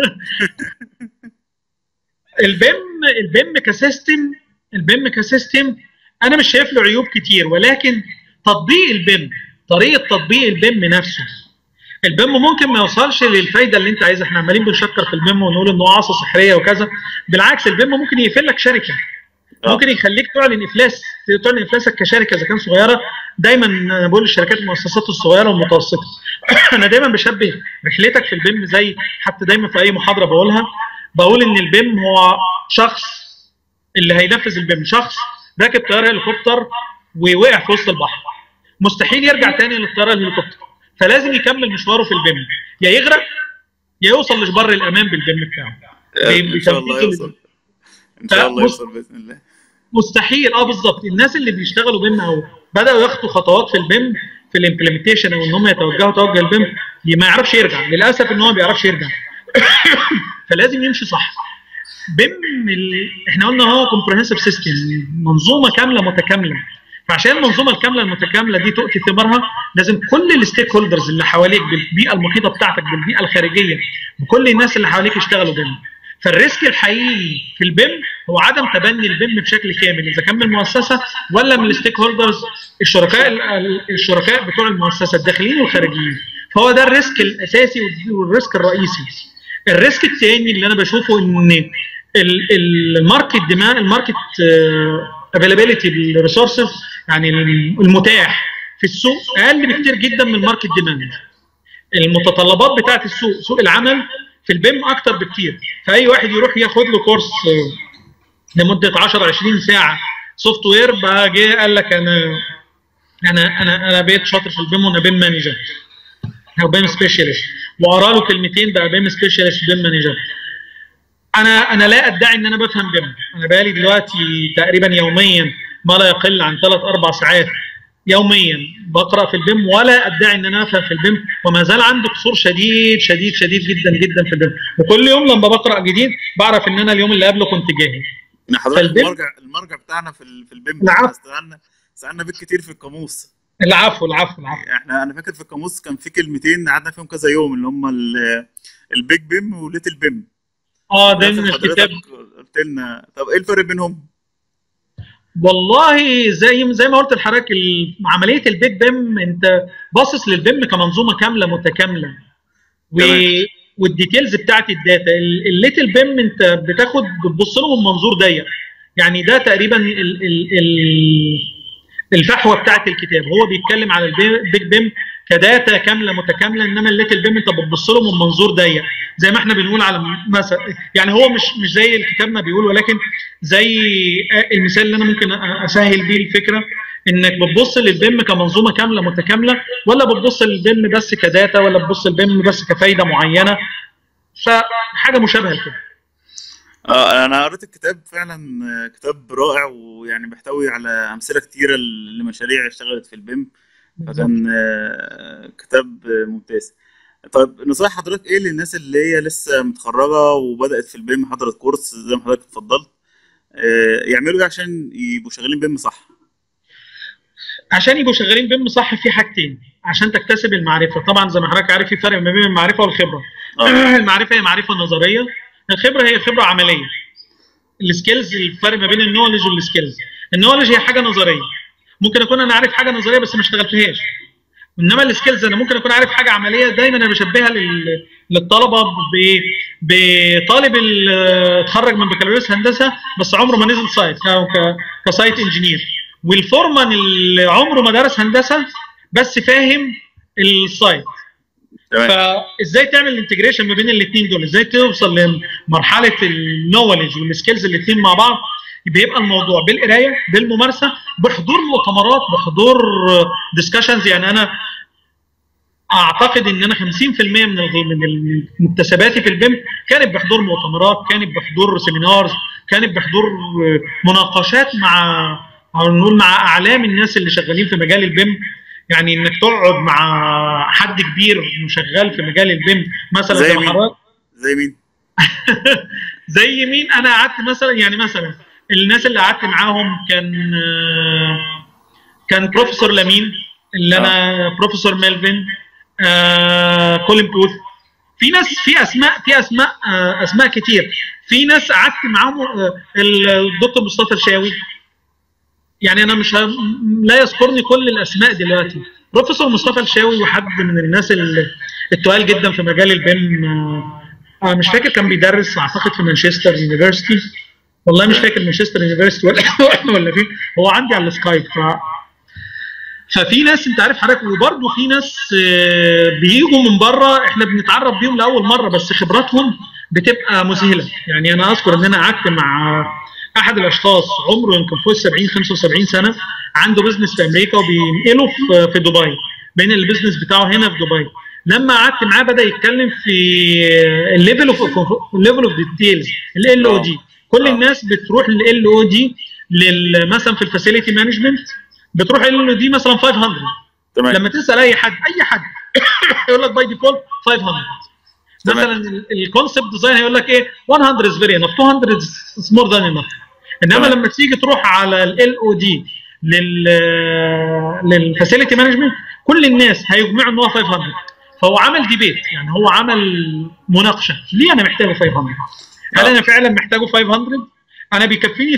البيم البيم كسيستم البيم كسيستم انا مش شايف له عيوب كتير ولكن تطبيق البيم طريقه تطبيق البيم نفسه البيم ممكن ما يوصلش للفايده اللي انت عايزها احنا عمالين بنشكر في البيم ونقول ان هو عصا سحريه وكذا بالعكس البيم ممكن يقفل لك شركه ممكن يخليك تعلن افلاس تعلن افلاسك كشركه اذا كان صغيره دايما انا بقول للشركات المؤسسات الصغيره والمتوسطه انا دايما بشبه رحلتك في البيم زي حتى دايما في اي محاضره بقولها بقول ان البيم هو شخص اللي هينفذ البيم شخص راكب طياره هليكوبتر ووقع في وسط البحر مستحيل يرجع تاني للطياره الهليكوبتر فلازم يكمل مشواره في البيم يا يغرق يا يوصل لبر الامان بالبيم بتاعه ان شاء الله يوصل ان شاء الله يوصل باذن الله مستحيل اه بالظبط الناس اللي بيشتغلوا بيم او بداوا ياخدوا خطوات في البيم في الامبلمنتيشن او ان هم يتوجهوا توجه البيم ما يعرفش يرجع للاسف ان هو ما بيعرفش يرجع فلازم يمشي صح بيم ال... احنا قلنا هو كومبريهنسيف سيستم منظومه كامله متكامله فعشان المنظومه الكامله المتكامله دي تؤتي ثمارها لازم كل الستيك هولدرز اللي حواليك بالبيئه المحيطه بتاعتك بالبيئه الخارجيه بكل الناس اللي حواليك يشتغلوا بيم فالريسك الحقيقي في البيم هو عدم تبني البيم بشكل كامل اذا كان من المؤسسه ولا من الستيك هولدرز الشركاء الشركاء بتوع المؤسسه الداخليين والخارجيين فهو ده الريسك الاساسي والريسك الرئيسي الريسك الثاني اللي انا بشوفه ان الماركت ديمان الماركت افيلابيلتي الريسورسز يعني المتاح في السوق اقل بكتير جدا من الماركت ديماند المتطلبات بتاعه السوق سوق العمل في البيم اكتر بكتير فاي واحد يروح ياخد له كورس لمده 10 20 ساعه سوفت وير بقى جه قال لك انا انا انا انا بقيت شاطر في البيم وانا بيم مانجر او بيم سبيشالست وقرا له كلمتين بقى بيم سبيشالست بيم مانجر انا انا لا ادعي ان انا بفهم بيم انا بقالي دلوقتي تقريبا يوميا ما لا يقل عن ثلاث اربع ساعات يوميا بقرا في البيم ولا ادعي ان انا افهم في البيم وما زال عندي قصور شديد شديد شديد جدا جدا في البيم وكل يوم لما بقرا جديد بعرف ان انا اليوم اللي قبله كنت جاهز حضرتك المرجع المرجع بتاعنا في في البيم استعنا استعنا بيك كتير في القاموس العفو العفو العفو احنا انا فاكر في القاموس كان في كلمتين قعدنا فيهم كذا يوم اللي هم البيج بيم وليتل بيم اه ده من الكتاب قلت لنا طب ايه الفرق بينهم؟ والله زي زي ما قلت لحضرتك عمليه البيج بيم انت باصص للبيم كمنظومه كامله متكامله و... والديتيلز بتاعت الداتا الليتل بيم انت بتاخد بتبص له من منظور ضيق يعني ده تقريبا ال ال ال الفحوى بتاعت الكتاب هو بيتكلم على البيج بيم كداتا كامله متكامله انما الليتل بيم انت بتبص له من منظور ضيق زي ما احنا بنقول على مثلا يعني هو مش مش زي الكتاب ما بيقول ولكن زي المثال اللي انا ممكن اسهل بيه الفكره انك بتبص للبيم كمنظومه كامله متكامله ولا بتبص للبيم بس كداتا ولا بتبص للبيم بس كفايده معينه فحاجه مشابهه لكده اه انا قريت الكتاب فعلا كتاب رائع ويعني بيحتوي على امثله كتيره لمشاريع اشتغلت في البيم فكان كتاب ممتاز طيب نصايح حضرتك ايه للناس اللي هي لسه متخرجه وبدات في البيم حضرت كورس زي ما حضرتك اتفضلت يعملوا ايه عشان يبقوا شغالين بيم صح عشان يبقوا شغالين بيم صح في حاجتين عشان تكتسب المعرفه طبعا زي ما حضرتك عارف في فرق ما بين المعرفه والخبره آه. المعرفه هي معرفه نظريه الخبره هي خبره عمليه السكيلز الفرق ما بين النولج والسكيلز النولج هي حاجه نظريه ممكن اكون انا عارف حاجه نظريه بس ما اشتغلتهاش انما السكيلز انا ممكن اكون عارف حاجه عمليه دايما انا بشبهها لل... للطلبه ب... بطالب اتخرج من بكالوريوس هندسه بس عمره ما نزل سايت ك... كسايت انجينير والفورمان اللي عمره ما درس هندسه بس فاهم السايت فازاي تعمل الانتجريشن ما بين الاثنين دول ازاي توصل لمرحله النولج والسكيلز الاثنين مع بعض بيبقى الموضوع بالقرايه بالممارسه بحضور مؤتمرات بحضور ديسكشنز يعني انا اعتقد ان انا 50% من من مكتسباتي في البيم كانت بحضور مؤتمرات كانت بحضور سيمينارز كانت بحضور مناقشات مع او نقول مع اعلام الناس اللي شغالين في مجال البيم يعني انك تقعد مع حد كبير شغال في مجال البيم مثلا زي مين؟ زي مين؟ زي مين؟ انا قعدت مثلا يعني مثلا الناس اللي قعدت معاهم كان كان بروفيسور لامين اللي انا بروفيسور ميلفين آه كولين بوث في ناس في اسماء في اسماء آه اسماء كتير في ناس قعدت معاهم آه الدكتور مصطفى الشاوي يعني انا مش لا يذكرني كل الاسماء دلوقتي بروفيسور مصطفى الشاوي وحد من الناس التقال جدا في مجال البيم آه مش فاكر كان بيدرس اعتقد في مانشستر يونيفرستي والله مش فاكر مانشستر يونيفرستي ولا ولا فين هو عندي على السكايب ف ففي ناس انت عارف حضرتك وبرده في ناس بيجوا من بره احنا بنتعرف بيهم لاول مره بس خبراتهم بتبقى مذهله يعني انا اذكر ان انا قعدت مع احد الاشخاص عمره يمكن فوق 70 75 سنه عنده بزنس في امريكا وبينقله في في دبي بين البيزنس بتاعه هنا في دبي لما قعدت معاه بدا يتكلم في الليفل اوف الليفل اوف ديتيلز ال او دي كل الناس بتروح لل او دي مثلا في الفاسيلتي مانجمنت بتروح ال او دي مثلا 500 تمام لما تسال اي حد اي حد يقول لك باي ديفولت 500 مثلا الكونسبت ديزاين هيقول لك ايه 100 از فيري انف 200 از مور ذان انف انما لما تيجي تروح على ال او دي لل للفاسيلتي مانجمنت كل الناس هيجمعوا ان هو 500 فهو عمل ديبيت يعني هو عمل مناقشه ليه انا محتاجه 500 هل انا فعلا محتاجه 500 انا بيكفيني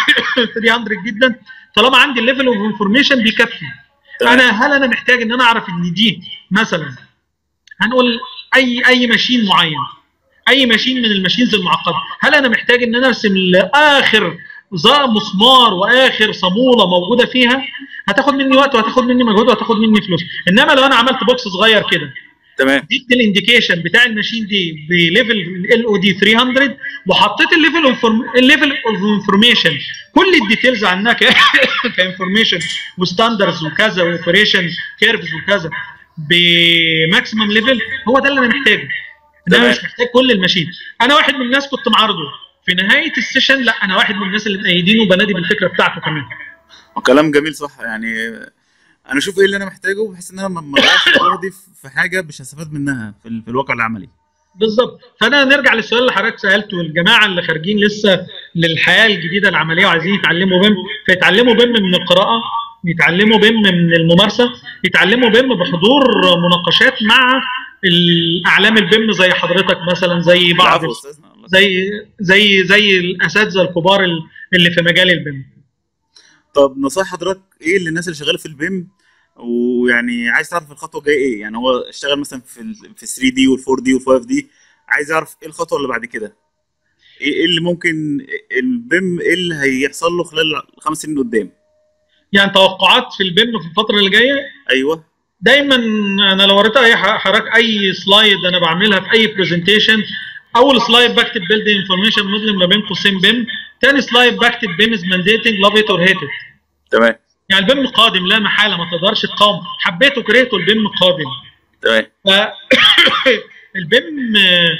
300 جدا طالما عندي الليفل اوف انفورميشن بيكفي انا هل انا محتاج ان انا اعرف ان دي مثلا هنقول اي اي ماشين معين اي ماشين من الماشينز المعقده هل انا محتاج ان انا ارسم لاخر مسمار واخر صاموله موجوده فيها هتاخد مني وقت وهتاخد مني مجهود وهتاخد مني فلوس انما لو انا عملت بوكس صغير كده تمام اديت الانديكيشن بتاع الماشين دي بليفل ال او دي 300 وحطيت الليفل اوف الليفل اوف انفورميشن كل الديتيلز عنها كانفورميشن وستاندرز وكذا واوبريشن كيرفز وكذا بماكسيمم ليفل هو ده اللي انا محتاجه انا مش محتاج كل الماشين انا واحد من الناس كنت معارضه في نهايه السيشن لا انا واحد من الناس اللي مأيدينه وبنادي بالفكره بتاعته كمان وكلام جميل صح يعني انا اشوف ايه اللي انا محتاجه بحيث ان انا ما اضيعش جهدي في حاجه مش هستفاد منها في, ال... في الواقع العملي بالظبط فانا نرجع للسؤال اللي حضرتك سالته الجماعه اللي خارجين لسه للحياه الجديده العمليه وعايزين يتعلموا بيم فيتعلموا بيم من القراءه يتعلموا بيم من الممارسه يتعلموا بيم بحضور مناقشات مع الاعلام البيم زي حضرتك مثلا زي بعض زي زي زي الاساتذه الكبار اللي في مجال البيم طب نصائح حضرتك ايه للناس اللي شغاله في البيم ويعني عايز تعرف الخطوه الجايه ايه يعني هو اشتغل مثلا في ال في 3 دي وال 4 دي وال 5 دي عايز اعرف ايه الخطوه اللي بعد كده ايه إيه اللي ممكن البيم ايه اللي هيحصل له خلال خمس سنين قدام يعني توقعات في البيم في الفتره اللي جايه ايوه دايما انا لو وريت اي ح- حضرتك اي سلايد انا بعملها في اي برزنتيشن اول سلايد بكتب بيلد انفورميشن موديل ما بين قوسين بيم تاني سلايد بكتب بيم از مانديتنج لاف ات اور هيت تمام يعني البيم قادم لا محاله ما تقدرش تقاوم حبيته كرهته البيم قادم تمام ف البيم آه،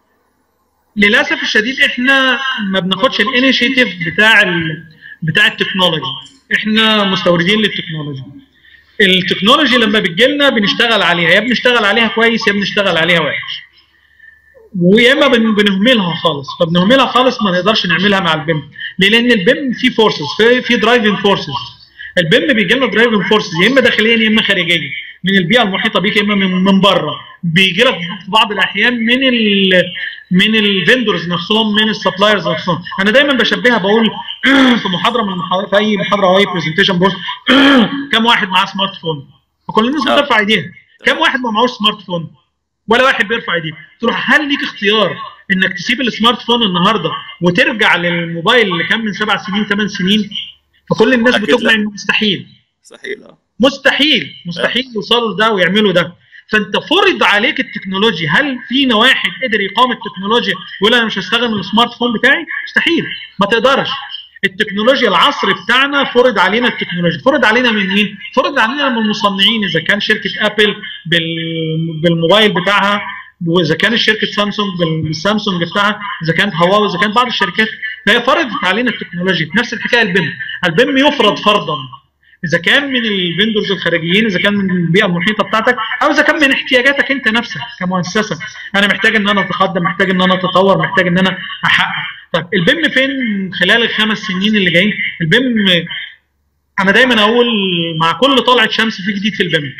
للاسف الشديد احنا ما بناخدش الانيشيتيف بتاع ال... بتاع التكنولوجي احنا مستوردين للتكنولوجي التكنولوجي لما بتجي لنا بنشتغل عليها يا بنشتغل عليها كويس يا بنشتغل عليها وحش ويا اما بن- بنهملها خالص فبنهملها خالص ما نقدرش نعملها مع البيم ليه؟ لان البيم فيه فورسز في في درايفنج فورسز البيم بيجي لنا درايفنج فورسز يا اما داخليا يا اما خارجيا من البيئه المحيطه بيك يا اما من, من بره بيجي لك في بعض الاحيان من ال من الفندرز نفسهم من السبلايرز نفسهم انا دايما بشبهها بقول في محاضره من المحاضرات في اي محاضره او اي برزنتيشن بقول كم واحد معاه سمارت فون فكل الناس آه. بترفع ايديها كم واحد ما معهوش سمارت فون ولا واحد بيرفع ايديه تروح هل ليك اختيار انك تسيب السمارت فون النهارده وترجع للموبايل اللي كان من سبع سنين ثمان سنين فكل الناس أكيد بتقنع لا. انه مستحيل مستحيل اه مستحيل مستحيل يوصلوا لده ويعملوا ده فانت فرض عليك التكنولوجيا هل فينا واحد قدر يقاوم التكنولوجيا ويقول انا مش هستخدم السمارت فون بتاعي مستحيل ما تقدرش التكنولوجيا العصر بتاعنا فرض علينا التكنولوجيا فرض علينا من مين فرض علينا من المصنعين اذا كان شركه ابل بال- بالموبايل بتاعها واذا كانت شركه سامسونج بال- بالسامسونج بتاعها اذا كانت هواوي اذا كانت بعض الشركات فهي فرضت علينا التكنولوجيا نفس الحكايه البيم البيم يفرض فرضا اذا كان من الفندرز الخارجيين اذا كان من البيئه المحيطه بتاعتك او اذا كان من احتياجاتك انت نفسك كمؤسسه انا محتاج ان انا اتقدم محتاج ان انا اتطور محتاج ان انا احقق طب البيم فين خلال الخمس سنين اللي جايين البيم انا دايما اقول مع كل طلعه شمس في جديد في البيم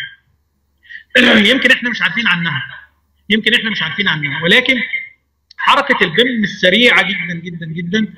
يمكن احنا مش عارفين عنها يمكن احنا مش عارفين عنها ولكن حركه البيم السريعه جدا جدا جدا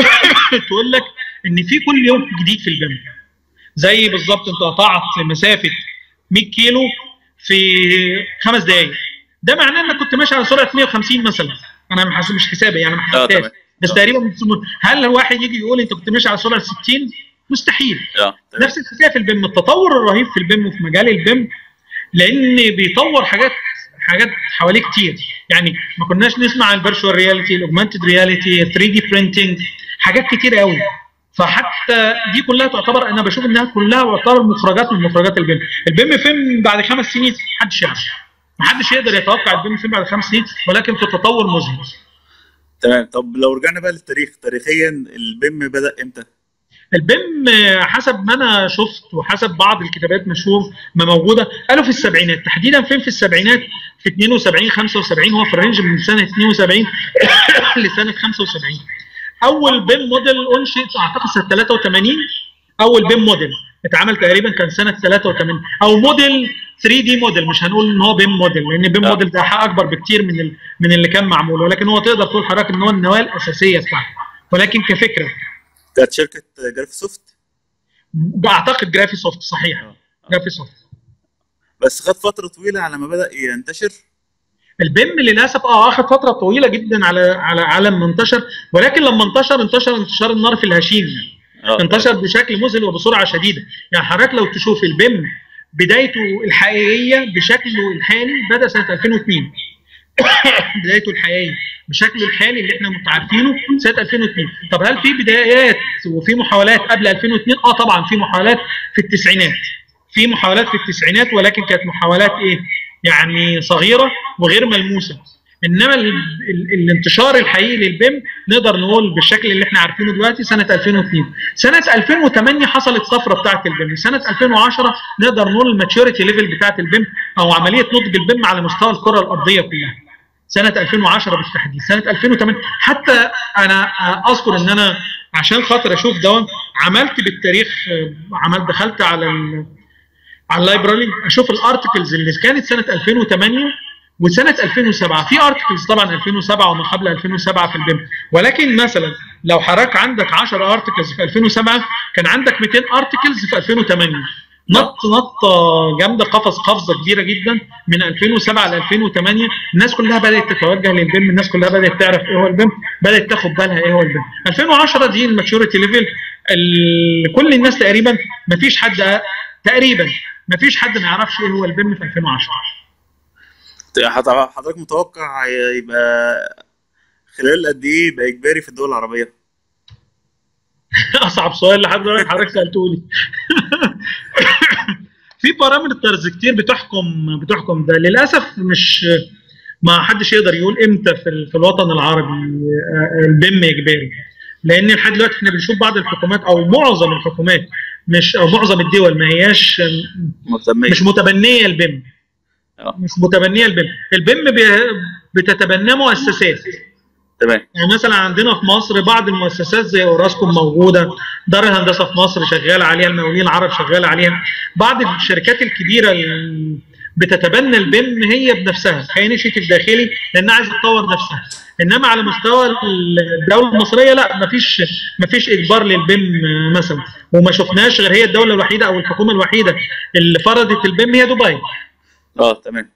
تقول لك ان في كل يوم جديد في البيم زي بالظبط انت قطعت مسافه 100 كيلو في خمس دقائق ده معناه انك كنت ماشي على سرعه 150 مثلا انا ما حاسب- مش حسابي يعني ما اه حسبتهاش تمام بس آه. تقريبا هل واحد يجي يقول انت كنت ماشي على سرعه 60 مستحيل اه تمام نفس الحكايه في البيم التطور الرهيب في البيم وفي مجال البيم لان بيطور حاجات حاجات حواليه كتير يعني ما كناش نسمع عن الفيرتشوال رياليتي الاوجمانتد رياليتي 3 دي برينتنج حاجات كتير قوي فحتى دي كلها تعتبر انا بشوف انها كلها تعتبر مخرجات من مخرجات البيم البيم فين بعد خمس سنين محدش يعرف محدش يقدر يتوقع البيم فين بعد خمس سنين ولكن في تطور مذهل تمام طب لو رجعنا بقى للتاريخ تاريخيا البيم بدأ امتى؟ البيم آه، حسب ما انا شفت وحسب بعض الكتابات مشهور ما موجوده قالوا في السبعينات تحديدا فين في السبعينات في 72 75 هو في الرينج من سنه 72 لسنه 75 اول بيم موديل انشئ اعتقد سنه 83 اول بيم موديل اتعمل تقريبا كان سنه 83 او موديل 3 دي موديل مش هنقول ان هو بيم موديل لان بيم آه. موديل ده حق اكبر بكتير من ال... من اللي كان معمول ولكن هو تقدر تقول حضرتك ان هو النواه الاساسيه بتاعته ولكن كفكره كانت شركة جرافيسوفت اعتقد جرافي سوفت صحيح اه جرافي سوفت بس خد فترة طويلة على ما بدأ ينتشر البيم للاسف اه اخذ فتره طويله جدا على على على ما انتشر ولكن لما انتشر انتشر انتشار النار في الهشيم يعني اه انتشر بشكل مذهل وبسرعه شديده يعني حضرتك لو تشوف البيم بدايته الحقيقيه بشكله الحالي بدا سنه 2002 بدايته الحقيقيه بشكله الحالي اللي احنا متعارفينه سنه 2002 طب هل في بدايات وفي محاولات قبل 2002 اه طبعا في محاولات في التسعينات في محاولات في التسعينات ولكن كانت محاولات ايه يعني صغيره وغير ملموسه انما ال ال الانتشار الحقيقي للبيم نقدر نقول بالشكل اللي احنا عارفينه دلوقتي سنه 2002 سنه 2008 حصلت طفره بتاعه البيم سنه 2010 نقدر نقول الماتيوريتي ليفل بتاعه البيم او عمليه نضج البيم على مستوى الكره الارضيه كلها سنه 2010 بالتحديد سنه 2008 حتى انا اذكر ان انا عشان خاطر اشوف ده عملت بالتاريخ عملت دخلت على ال على اللايبراري اشوف الارتكلز اللي كانت سنه 2008 وسنه 2007 في ارتكلز طبعا 2007 وما قبل 2007 في البيم ولكن مثلا لو حضرتك عندك 10 ارتكلز في 2007 كان عندك 200 ارتكلز في 2008 نط نطه جامده قفز قفزه كبيره جدا من 2007 ل 2008 الناس كلها بدات تتوجه للبيم الناس كلها بدات تعرف ايه هو البيم بدات تاخد بالها ايه هو البيم 2010 دي الماتيوريتي ليفل كل الناس تقريبا ما فيش حد تقريبا ما فيش حد ما يعرفش ايه هو البيم في 2010 حضرتك متوقع يبقى خلال قد ايه يبقى اجباري في الدول العربيه؟ اصعب سؤال لحد دلوقتي حضرتك سالته لي في بارامترز كتير بتحكم بتحكم ده للاسف مش ما حدش يقدر يقول امتى في, في الوطن العربي البيم اجباري لان لحد دلوقتي احنا بنشوف بعض الحكومات او معظم الحكومات مش او معظم الدول ما هياش مهتميه مش متبنيه البيم مش متبنيه البيم البيم بتتبناه مؤسسات تمام يعني مثلا عندنا في مصر بعض المؤسسات زي اوراسكوم موجوده دار الهندسه في مصر شغاله عليها المقاولين العرب شغاله عليها بعض الشركات الكبيره بتتبنى البيم هي بنفسها كانشيتيف داخلي لانها عايزه تطور نفسها انما على مستوى الدوله المصريه لا مفيش مفيش اجبار للبيم مثلا وما شفناش غير هي الدوله الوحيده او الحكومه الوحيده اللي فرضت البيم هي دبي اه تمام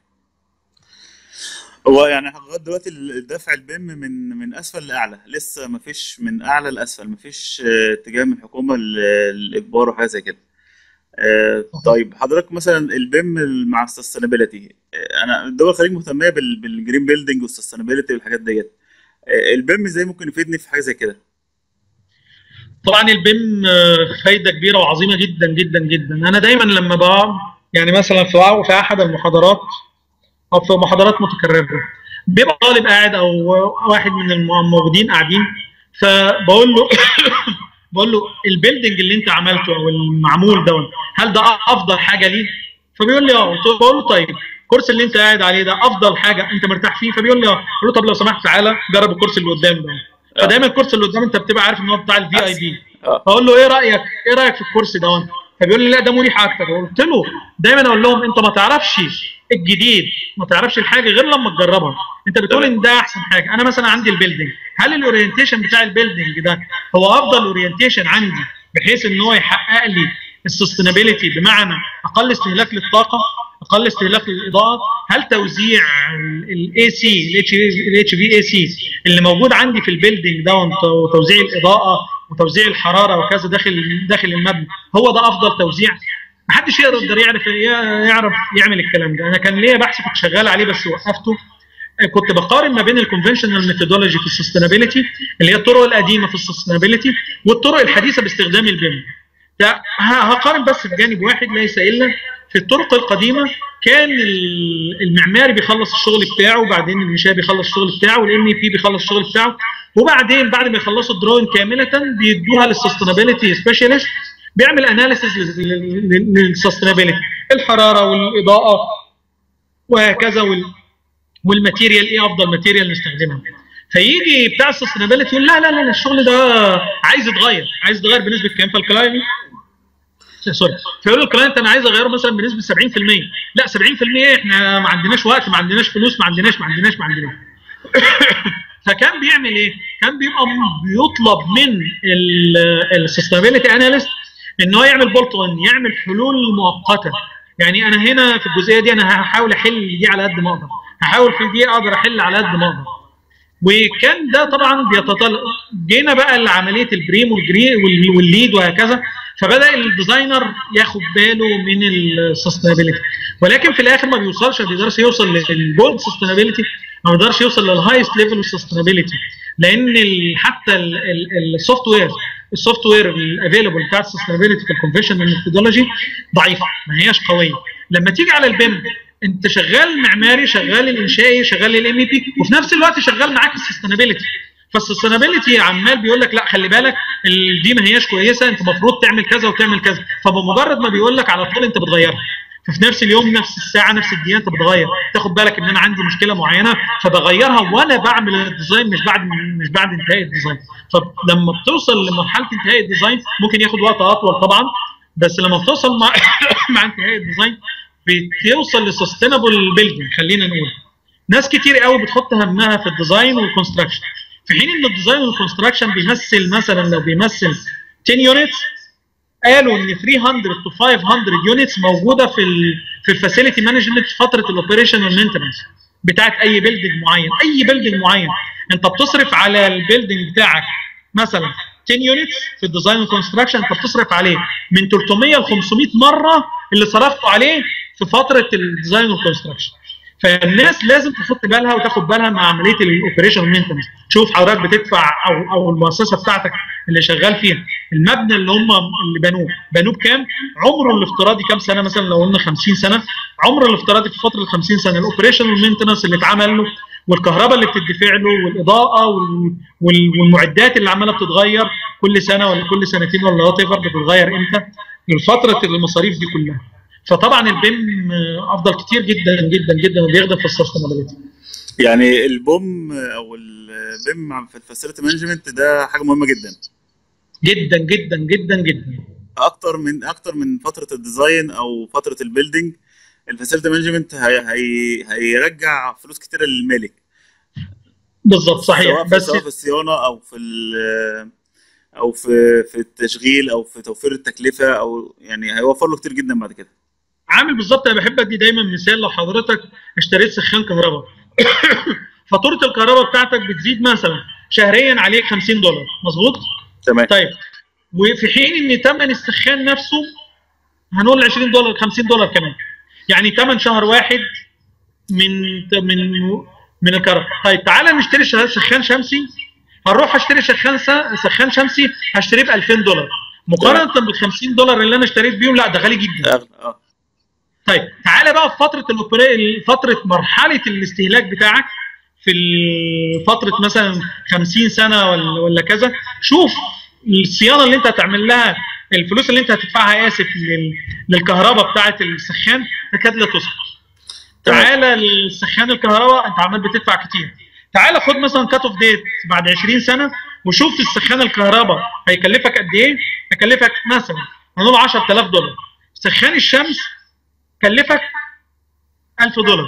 هو يعني لغايه دلوقتي الدفع البيم من من اسفل لاعلى لسه ما فيش من اعلى لاسفل ما فيش اتجاه من الحكومه للاجبار وحاجه زي كده طيب حضرتك مثلا البيم مع السستينابيلتي انا الدول الخليج مهتميه بالجرين بيلدينج والسستينابيلتي والحاجات ديت البيم ازاي ممكن يفيدني في حاجه زي كده طبعا البيم فايده كبيره وعظيمه جدا جدا جدا انا دايما لما بقى يعني مثلا في في احد المحاضرات او في محاضرات متكرره بيبقى طالب قاعد او واحد من الموجودين قاعدين فبقول له بقول له البيلدنج اللي انت عملته او المعمول ده هل ده افضل حاجه ليه؟ فبيقول لي اه بقول له طيب الكرسي اللي انت قاعد عليه ده افضل حاجه انت مرتاح فيه فبيقول لي اه بقول له طب لو سمحت تعالى جرب الكرسي اللي قدام ده فدايما الكرسي اللي قدام انت بتبقى عارف ان هو بتاع الفي اي بي فاقول له ايه رايك ايه رايك في الكرسي ده فبيقول لي لا ده مريح اكتر قلت له دايما اقول لهم انت ما تعرفش الجديد ما تعرفش الحاجه غير لما تجربها انت بتقول ان ده احسن حاجه انا مثلا عندي البيلدنج هل الاورينتيشن بتاع البيلدنج ده هو افضل اورينتيشن عندي بحيث ان هو يحقق لي السستينابيلتي بمعنى اقل استهلاك للطاقه اقل استهلاك للاضاءه هل توزيع الاي سي الاتش في اي سي اللي موجود عندي في البيلدنج ده وتوزيع الاضاءه وتوزيع الحراره وكذا داخل داخل المبنى هو ده افضل توزيع محدش يقدر يعرف يعرف يعمل الكلام ده انا كان ليا بحث كنت شغال عليه بس وقفته كنت بقارن ما بين الكونفشنال ميثودولوجي في السستينابيلتي اللي هي الطرق القديمه في السستينابيلتي والطرق الحديثه باستخدام البيم هقارن بس بجانب واحد ليس الا في الطرق القديمه كان المعماري بيخلص الشغل بتاعه وبعدين الانشاء بيخلص الشغل بتاعه والام اي بي بيخلص الشغل بتاعه وبعدين بعد ما يخلصوا الدروين كامله بيدوها للسستينابيلتي سبيشالست بيعمل اناليسيز للسستينابيلتي الحراره والاضاءه وهكذا والماتيريال ايه افضل ماتيريال نستخدمها فيجي بتاع السستينابيلتي يقول لا لا لا الشغل ده عايز يتغير عايز يتغير بنسبه كام فالكلاينت سوري فيقول له الكلاينت انا عايز اغيره مثلا بنسبه 70% لا 70% احنا ما عندناش وقت ما عندناش فلوس ما عندناش ما عندناش ما عندناش فكان بيعمل ايه؟ كان بيبقى بيطلب من السستينابيلتي اناليست ان هو يعمل بولت اون يعمل حلول مؤقته يعني انا هنا في الجزئيه دي انا هحاول احل دي على قد ما اقدر هحاول في دي اقدر احل على قد ما اقدر وكان ده طبعا بيتطلب جينا بقى لعمليه البريم والجري والليد وهكذا فبدا الديزاينر ياخد باله من السستينابيلتي ولكن في الاخر ما بيوصلش ما بيقدرش يوصل للجولد سستينابيلتي ما بيقدرش يوصل للهايست ليفل اوف سستينابيلتي لان حتى السوفت وير السوفت وير الافيلبل بتاع السستينابيلتي في الكونفشنال ميثودولوجي ضعيفه ما هياش قويه لما تيجي على البيم انت شغال معماري شغال الانشائي شغال الام اي بي وفي نفس الوقت شغال معاك السستينابيلتي فالسستينابيلتي عمال بيقول لك لا خلي بالك دي ما هياش كويسه انت المفروض تعمل كذا وتعمل كذا فبمجرد ما بيقول لك على طول انت بتغيرها ففي نفس اليوم نفس الساعه نفس الدقيقه انت بتغير تاخد بالك ان انا عندي مشكله معينه فبغيرها وانا بعمل الديزاين مش بعد مش بعد انتهاء الديزاين فلما بتوصل لمرحله انتهاء الديزاين ممكن ياخد وقت اطول طبعا بس لما بتوصل مع مع انتهاء الديزاين بتوصل لسستينبل بيلدينج خلينا نقول ناس كتير قوي بتحط همها في الديزاين والكونستراكشن في حين ان الديزاين والكونستراكشن بيمثل مثلا لو بيمثل 10 يونتس قالوا ان 300 تو 500 يونتس موجوده في ال في الفاسيلتي مانجمنت في فتره الاوبريشن والمينتنس بتاعت اي بيلدنج معين اي بيلدنج معين انت بتصرف على البيلدنج بتاعك مثلا 10 يونتس في الديزاين والكونستراكشن انت بتصرف عليه من 300 ل 500 مره اللي صرفته عليه في فتره الديزاين والكونستراكشن فالناس لازم تحط بالها وتاخد بالها مع عمليه الاوبريشن مينتنس شوف حضرتك بتدفع او او المؤسسه بتاعتك اللي شغال فيها المبنى اللي هم اللي بنوه بنوه بكام عمره الافتراضي كام سنه مثلا لو قلنا 50 سنه عمره الافتراضي في فتره ال 50 سنه الاوبريشن والمينتنس اللي اتعمل له والكهرباء اللي بتدفع له والاضاءه وال- وال- والمعدات اللي عماله بتتغير كل سنه ولا كل سنتين ولا وات ايفر بتتغير امتى لفتره المصاريف دي كلها فطبعا البيم آه، افضل كتير جدا جدا جدا وبيخدم في السستينابيلتي يعني البوم او البيم في الفاسيلتي مانجمنت ده حاجه مهمه جدا جدا جدا جدا جدا اكتر من اكتر من فتره الديزاين او فتره البيلدينج الفاسيلتي مانجمنت هي هي هيرجع فلوس كتيره للمالك بالظبط صحيح سواء في بس سواء في الصيانه او في ال- او في في التشغيل او في توفير التكلفه او يعني هيوفر له كتير جدا بعد كده عامل بالظبط انا بحب ادي دايما مثال لو حضرتك اشتريت سخان كهرباء فاتوره الكهرباء بتاعتك بتزيد مثلا شهريا عليك 50 دولار مظبوط تمام طيب وفي حين ان ثمن السخان نفسه هنقول 20 دولار 50 دولار كمان يعني ثمن شهر واحد من من من الكهرباء طيب تعالى نشتري شه- سخان شمسي هنروح اشتري سخان س- سخان شمسي هشتريه ب 2000 دولار مقارنه بال 50 دولار اللي انا اشتريت بيهم لا ده غالي جدا أغلى. اه طيب تعالى بقى في فتره الأوبري- فتره مرحله الاستهلاك بتاعك في ال- فتره مثلا 50 سنه ولا ولا كذا شوف الصيانه اللي انت هتعمل لها الفلوس اللي انت هتدفعها اسف لل- للكهرباء بتاعه السخان تكاد لا تذكر تمام. تعالى للسخان الكهرباء انت عمال بتدفع كتير تعالى خد مثلا كات اوف ديت بعد 20 سنه وشوف السخان الكهرباء هيكلفك قد ايه هيكلفك مثلا هنقول 10000 دولار سخان الشمس كلفك 1000 دولار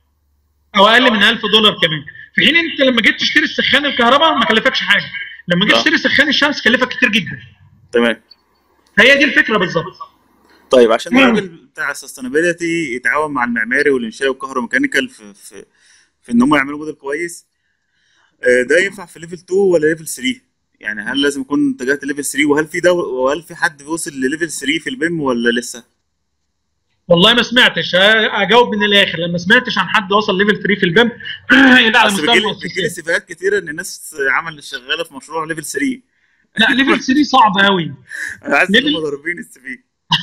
او اقل من 1000 دولار كمان في حين انت لما جيت تشتري السخان الكهرباء ما كلفكش حاجه لما جيت آه. تشتري سخان الشمس كلفك كتير جدا تمام هي دي الفكره بالظبط طيب عشان مم. الراجل بتاع السستينابيلتي يتعاون مع المعماري والانشائي والكهروميكانيكال في في في ان هم يعملوا موديل كويس آه، ده ينفع في ليفل 2 ولا ليفل 3 يعني هل لازم يكون اتجهت ليفل 3 وهل في دو... وهل في حد وصل لليفل 3 في البيم ولا لسه والله ما سمعتش ه- اجاوب من الاخر لما سمعتش عن حد وصل ليفل 3 في البيم الا على اصل مستوى بيجيلي بيجيلي المؤسسات سيفيهات كتير ان الناس عمل شغاله في مشروع ليفل 3 لا ليفل 3 صعب قوي انا عايز ليفل- هم ضاربين السي في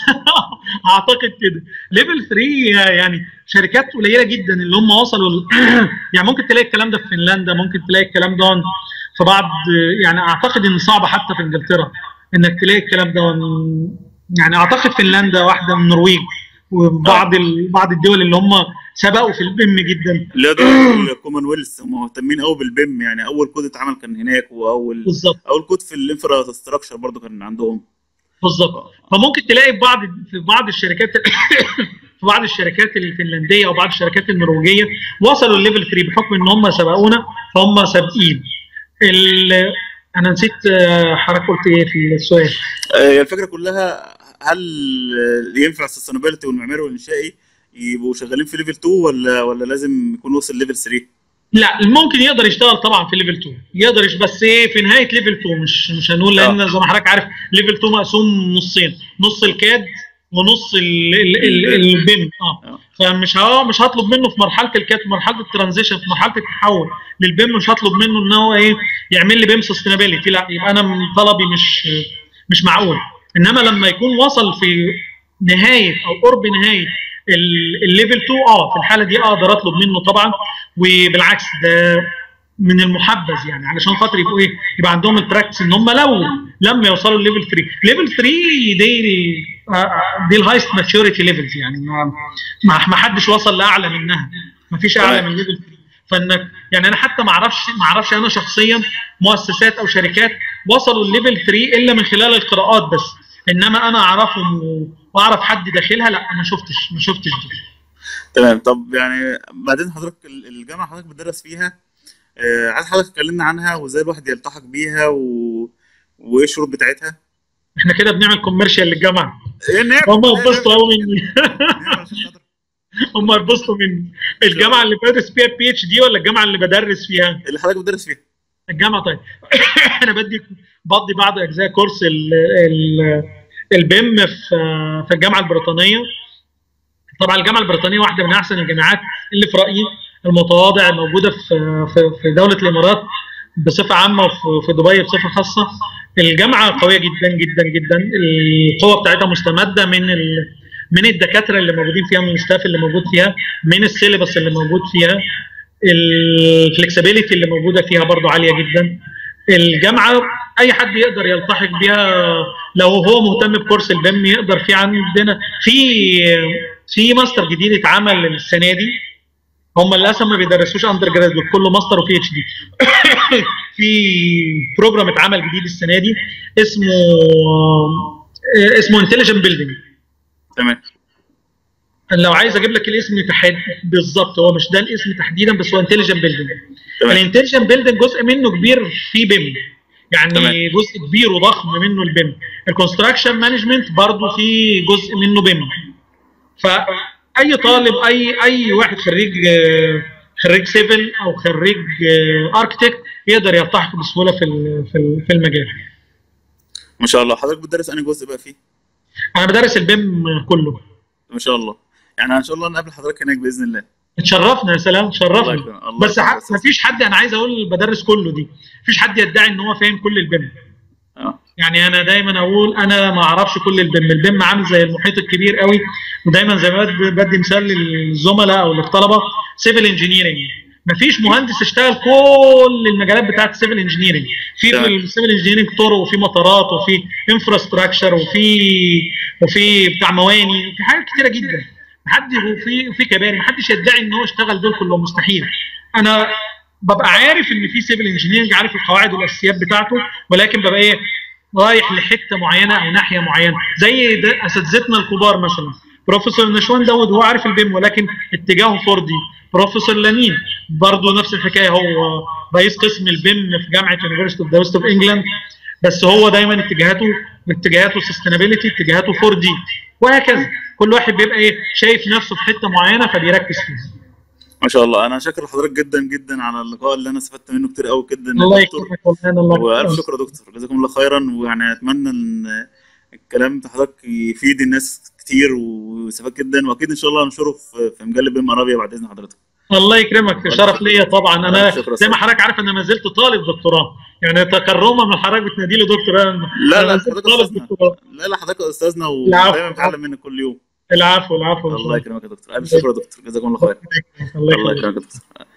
اعتقد كده ليفل 3 يعني شركات قليله جدا اللي هم وصلوا ل... يعني ممكن تلاقي الكلام ده في فنلندا ممكن تلاقي الكلام ده في بعض يعني اعتقد ان صعب حتى في انجلترا انك تلاقي الكلام ده يعني اعتقد فنلندا واحده من النرويج وبعض ال... بعض الدول اللي هم سبقوا في البيم جدا اللي هو دول الكومن ويلث هم مهتمين قوي بالبيم يعني اول كود اتعمل كان هناك واول بالظبط اول كود في الانفراستراكشر برضو كان عندهم بالظبط فممكن تلاقي في بعض في بعض الشركات في بعض الشركات الفنلنديه او بعض الشركات النرويجيه وصلوا الليفل 3 بحكم ان هم سبقونا فهم سابقين ال- انا نسيت آه، حضرتك قلت ايه في السؤال آه، الفكره كلها هل ينفع السستينابيلتي والمعماري والانشائي يبقوا شغالين في ليفل 2 ولا ولا لازم يكون وصل ليفل 3 لا ممكن يقدر يشتغل طبعا في ليفل 2 يقدر يش- بس ايه في نهايه ليفل 2 مش مش هنقول لان زي ما حضرتك عارف ليفل 2 مقسوم نصين نص الكاد ونص ال- ال- ال- البيم اه آه. فمش ه- مش هطلب منه في مرحله الكات في مرحله الترانزيشن في مرحله التحول للبيم مش هطلب منه ان هو ايه يعمل لي بيم سستينابيلتي لا يبقى انا من طلبي مش مش معقول انما لما يكون وصل في نهايه او قرب نهايه ال- الليفل 2 اه في الحاله دي اقدر اطلب منه طبعا وبالعكس ده من المحبذ يعني علشان خاطر يبقوا ايه يبقى عندهم البراكتس ان هم لو لما يوصلوا لليفل 3 ليفل 3 دي ال- آه، آه، دي الهايست ماتيوريتي ليفلز يعني ما ما ما حدش وصل لاعلى منها ما فيش اعلى تمام. من ليفل 3 فانك يعني انا حتى ما اعرفش ما اعرفش انا شخصيا مؤسسات او شركات وصلوا الليفل 3 الا من خلال القراءات بس انما انا اعرفهم و- واعرف حد داخلها لا ما شفتش ما شفتش دي تمام طب يعني بعدين حضرتك ال- الجامعه حضرتك بتدرس فيها آه، عايز حضرتك تكلمنا عنها وازاي الواحد يلتحق بيها و... وايه الشروط بتاعتها احنا كده بنعمل كوميرشال للجامعه ايه نعم هم اتبسطوا قوي مني نعم عشان خاطر هم اتبسطوا مني الجامعه اللي بدرس فيها بي اتش دي ولا الجامعه اللي بدرس فيها اللي حضرتك بتدرس فيها الجامعه طيب انا بدي بقضي بعض اجزاء كورس ال ال البيم في في الجامعه البريطانيه طبعا الجامعه البريطانيه واحده من احسن الجامعات اللي في رايي المتواضع الموجوده في في في دوله الامارات بصفه عامه وفي في دبي بصفه خاصه الجامعه قويه جدا جدا جدا القوه بتاعتها مستمده من ال من الدكاتره اللي موجودين فيها من الستاف اللي موجود فيها من السيلبس اللي موجود فيها الفلكسبيليتي اللي موجوده فيها برضو عاليه جدا الجامعه اي حد يقدر يلتحق بيها لو هو مهتم بكورس البيم يقدر في عندنا في في ماستر جديد اتعمل السنه دي هم للاسف ما بيدرسوش اندر جرادويت كله ماستر وبي اتش دي في بروجرام اتعمل جديد السنه دي اسمه اسمه انتليجنت بيلدينج تمام لو عايز اجيب لك الاسم تحديد بالظبط هو مش ده الاسم تحديدا بس هو انتليجنت بيلدينج تمام الانتليجنت بيلدينج جزء منه كبير في بيم يعني تمام. جزء كبير وضخم منه البيم الكونستراكشن مانجمنت برضه في جزء منه بيم فاي طالب اي اي واحد خريج آه، خريج سيفل او خريج اركتكت يقدر يلتحق بسهوله في ال- في ال- في المجال ما شاء الله حضرتك بتدرس انهي جزء بقى فيه انا بدرس البيم كله ما شاء الله يعني ان شاء الله نقابل حضرتك هناك باذن الله اتشرفنا يا سلام الله تشرفنا يكرمك الله بس يكرمك. ما فيش حد انا عايز اقول بدرس كله دي مفيش حد يدعي ان هو فاهم كل البيم اه يعني انا دايما اقول انا ما اعرفش كل البيم البيم عامل زي المحيط الكبير قوي ودايما زي ما بد- بدي مثال للزملاء او للطلبه سيفل انجينيرنج مفيش مهندس اشتغل كل المجالات بتاعت السيفل انجينيرنج في في تمام. السيفل انجينيرنج طرق وفي مطارات وفي انفراستراكشر وفي وفي بتاع مواني في حاجات كتيره جدا محد وفي وفي كباري محدش يدعي ان هو اشتغل دول كلهم مستحيل انا ببقى عارف ان في سيفل انجينيرنج عارف القواعد والاساسيات بتاعته ولكن ببقى ايه رايح لحته معينه او ناحيه معينه زي ده اساتذتنا الكبار مثلا بروفيسور نشوان داود هو عارف البيم ولكن اتجاهه فردي بروفيسور لانين برضه نفس الحكايه هو رئيس قسم البيم في جامعه يونيفرستي اوف ذا ويست اوف انجلاند بس هو دايما اتجاهاته اتجاهاته سستينابيلتي اتجاهاته 4 دي وهكذا كل واحد بيبقى ايه شايف نفسه في حته معينه فبيركز فيها ما شاء الله انا شاكر لحضرتك جدا جدا على اللقاء اللي انا استفدت منه كتير قوي جدا الله يا دكتور. يكرمك والله الله والف يكرمك. شكر يا دكتور جزاكم الله خيرا ويعني اتمنى ان الكلام بتاع حضرتك يفيد الناس كتير ويستفاد جدا واكيد ان شاء الله هنشره في في مجله بيم عربيه بعد اذن حضرتك الله يكرمك شرف ليا طبعا انا ألف شكر يا زي ما أستاذ. حضرتك عارف انا ما زلت طالب دكتوراه يعني تكرما من حضرتك بتنادي لي دكتور أنا لا أنا لا ما زلت حضرتك طالب استاذنا دكتوراه لا لا حضرتك استاذنا العفو. ودايما بتعلم منك كل يوم العفو العفو الله يكرمك يا دكتور الف شكر يا دكتور جزاكم الله خير الله الله يكرمك يكرمك يا دكتور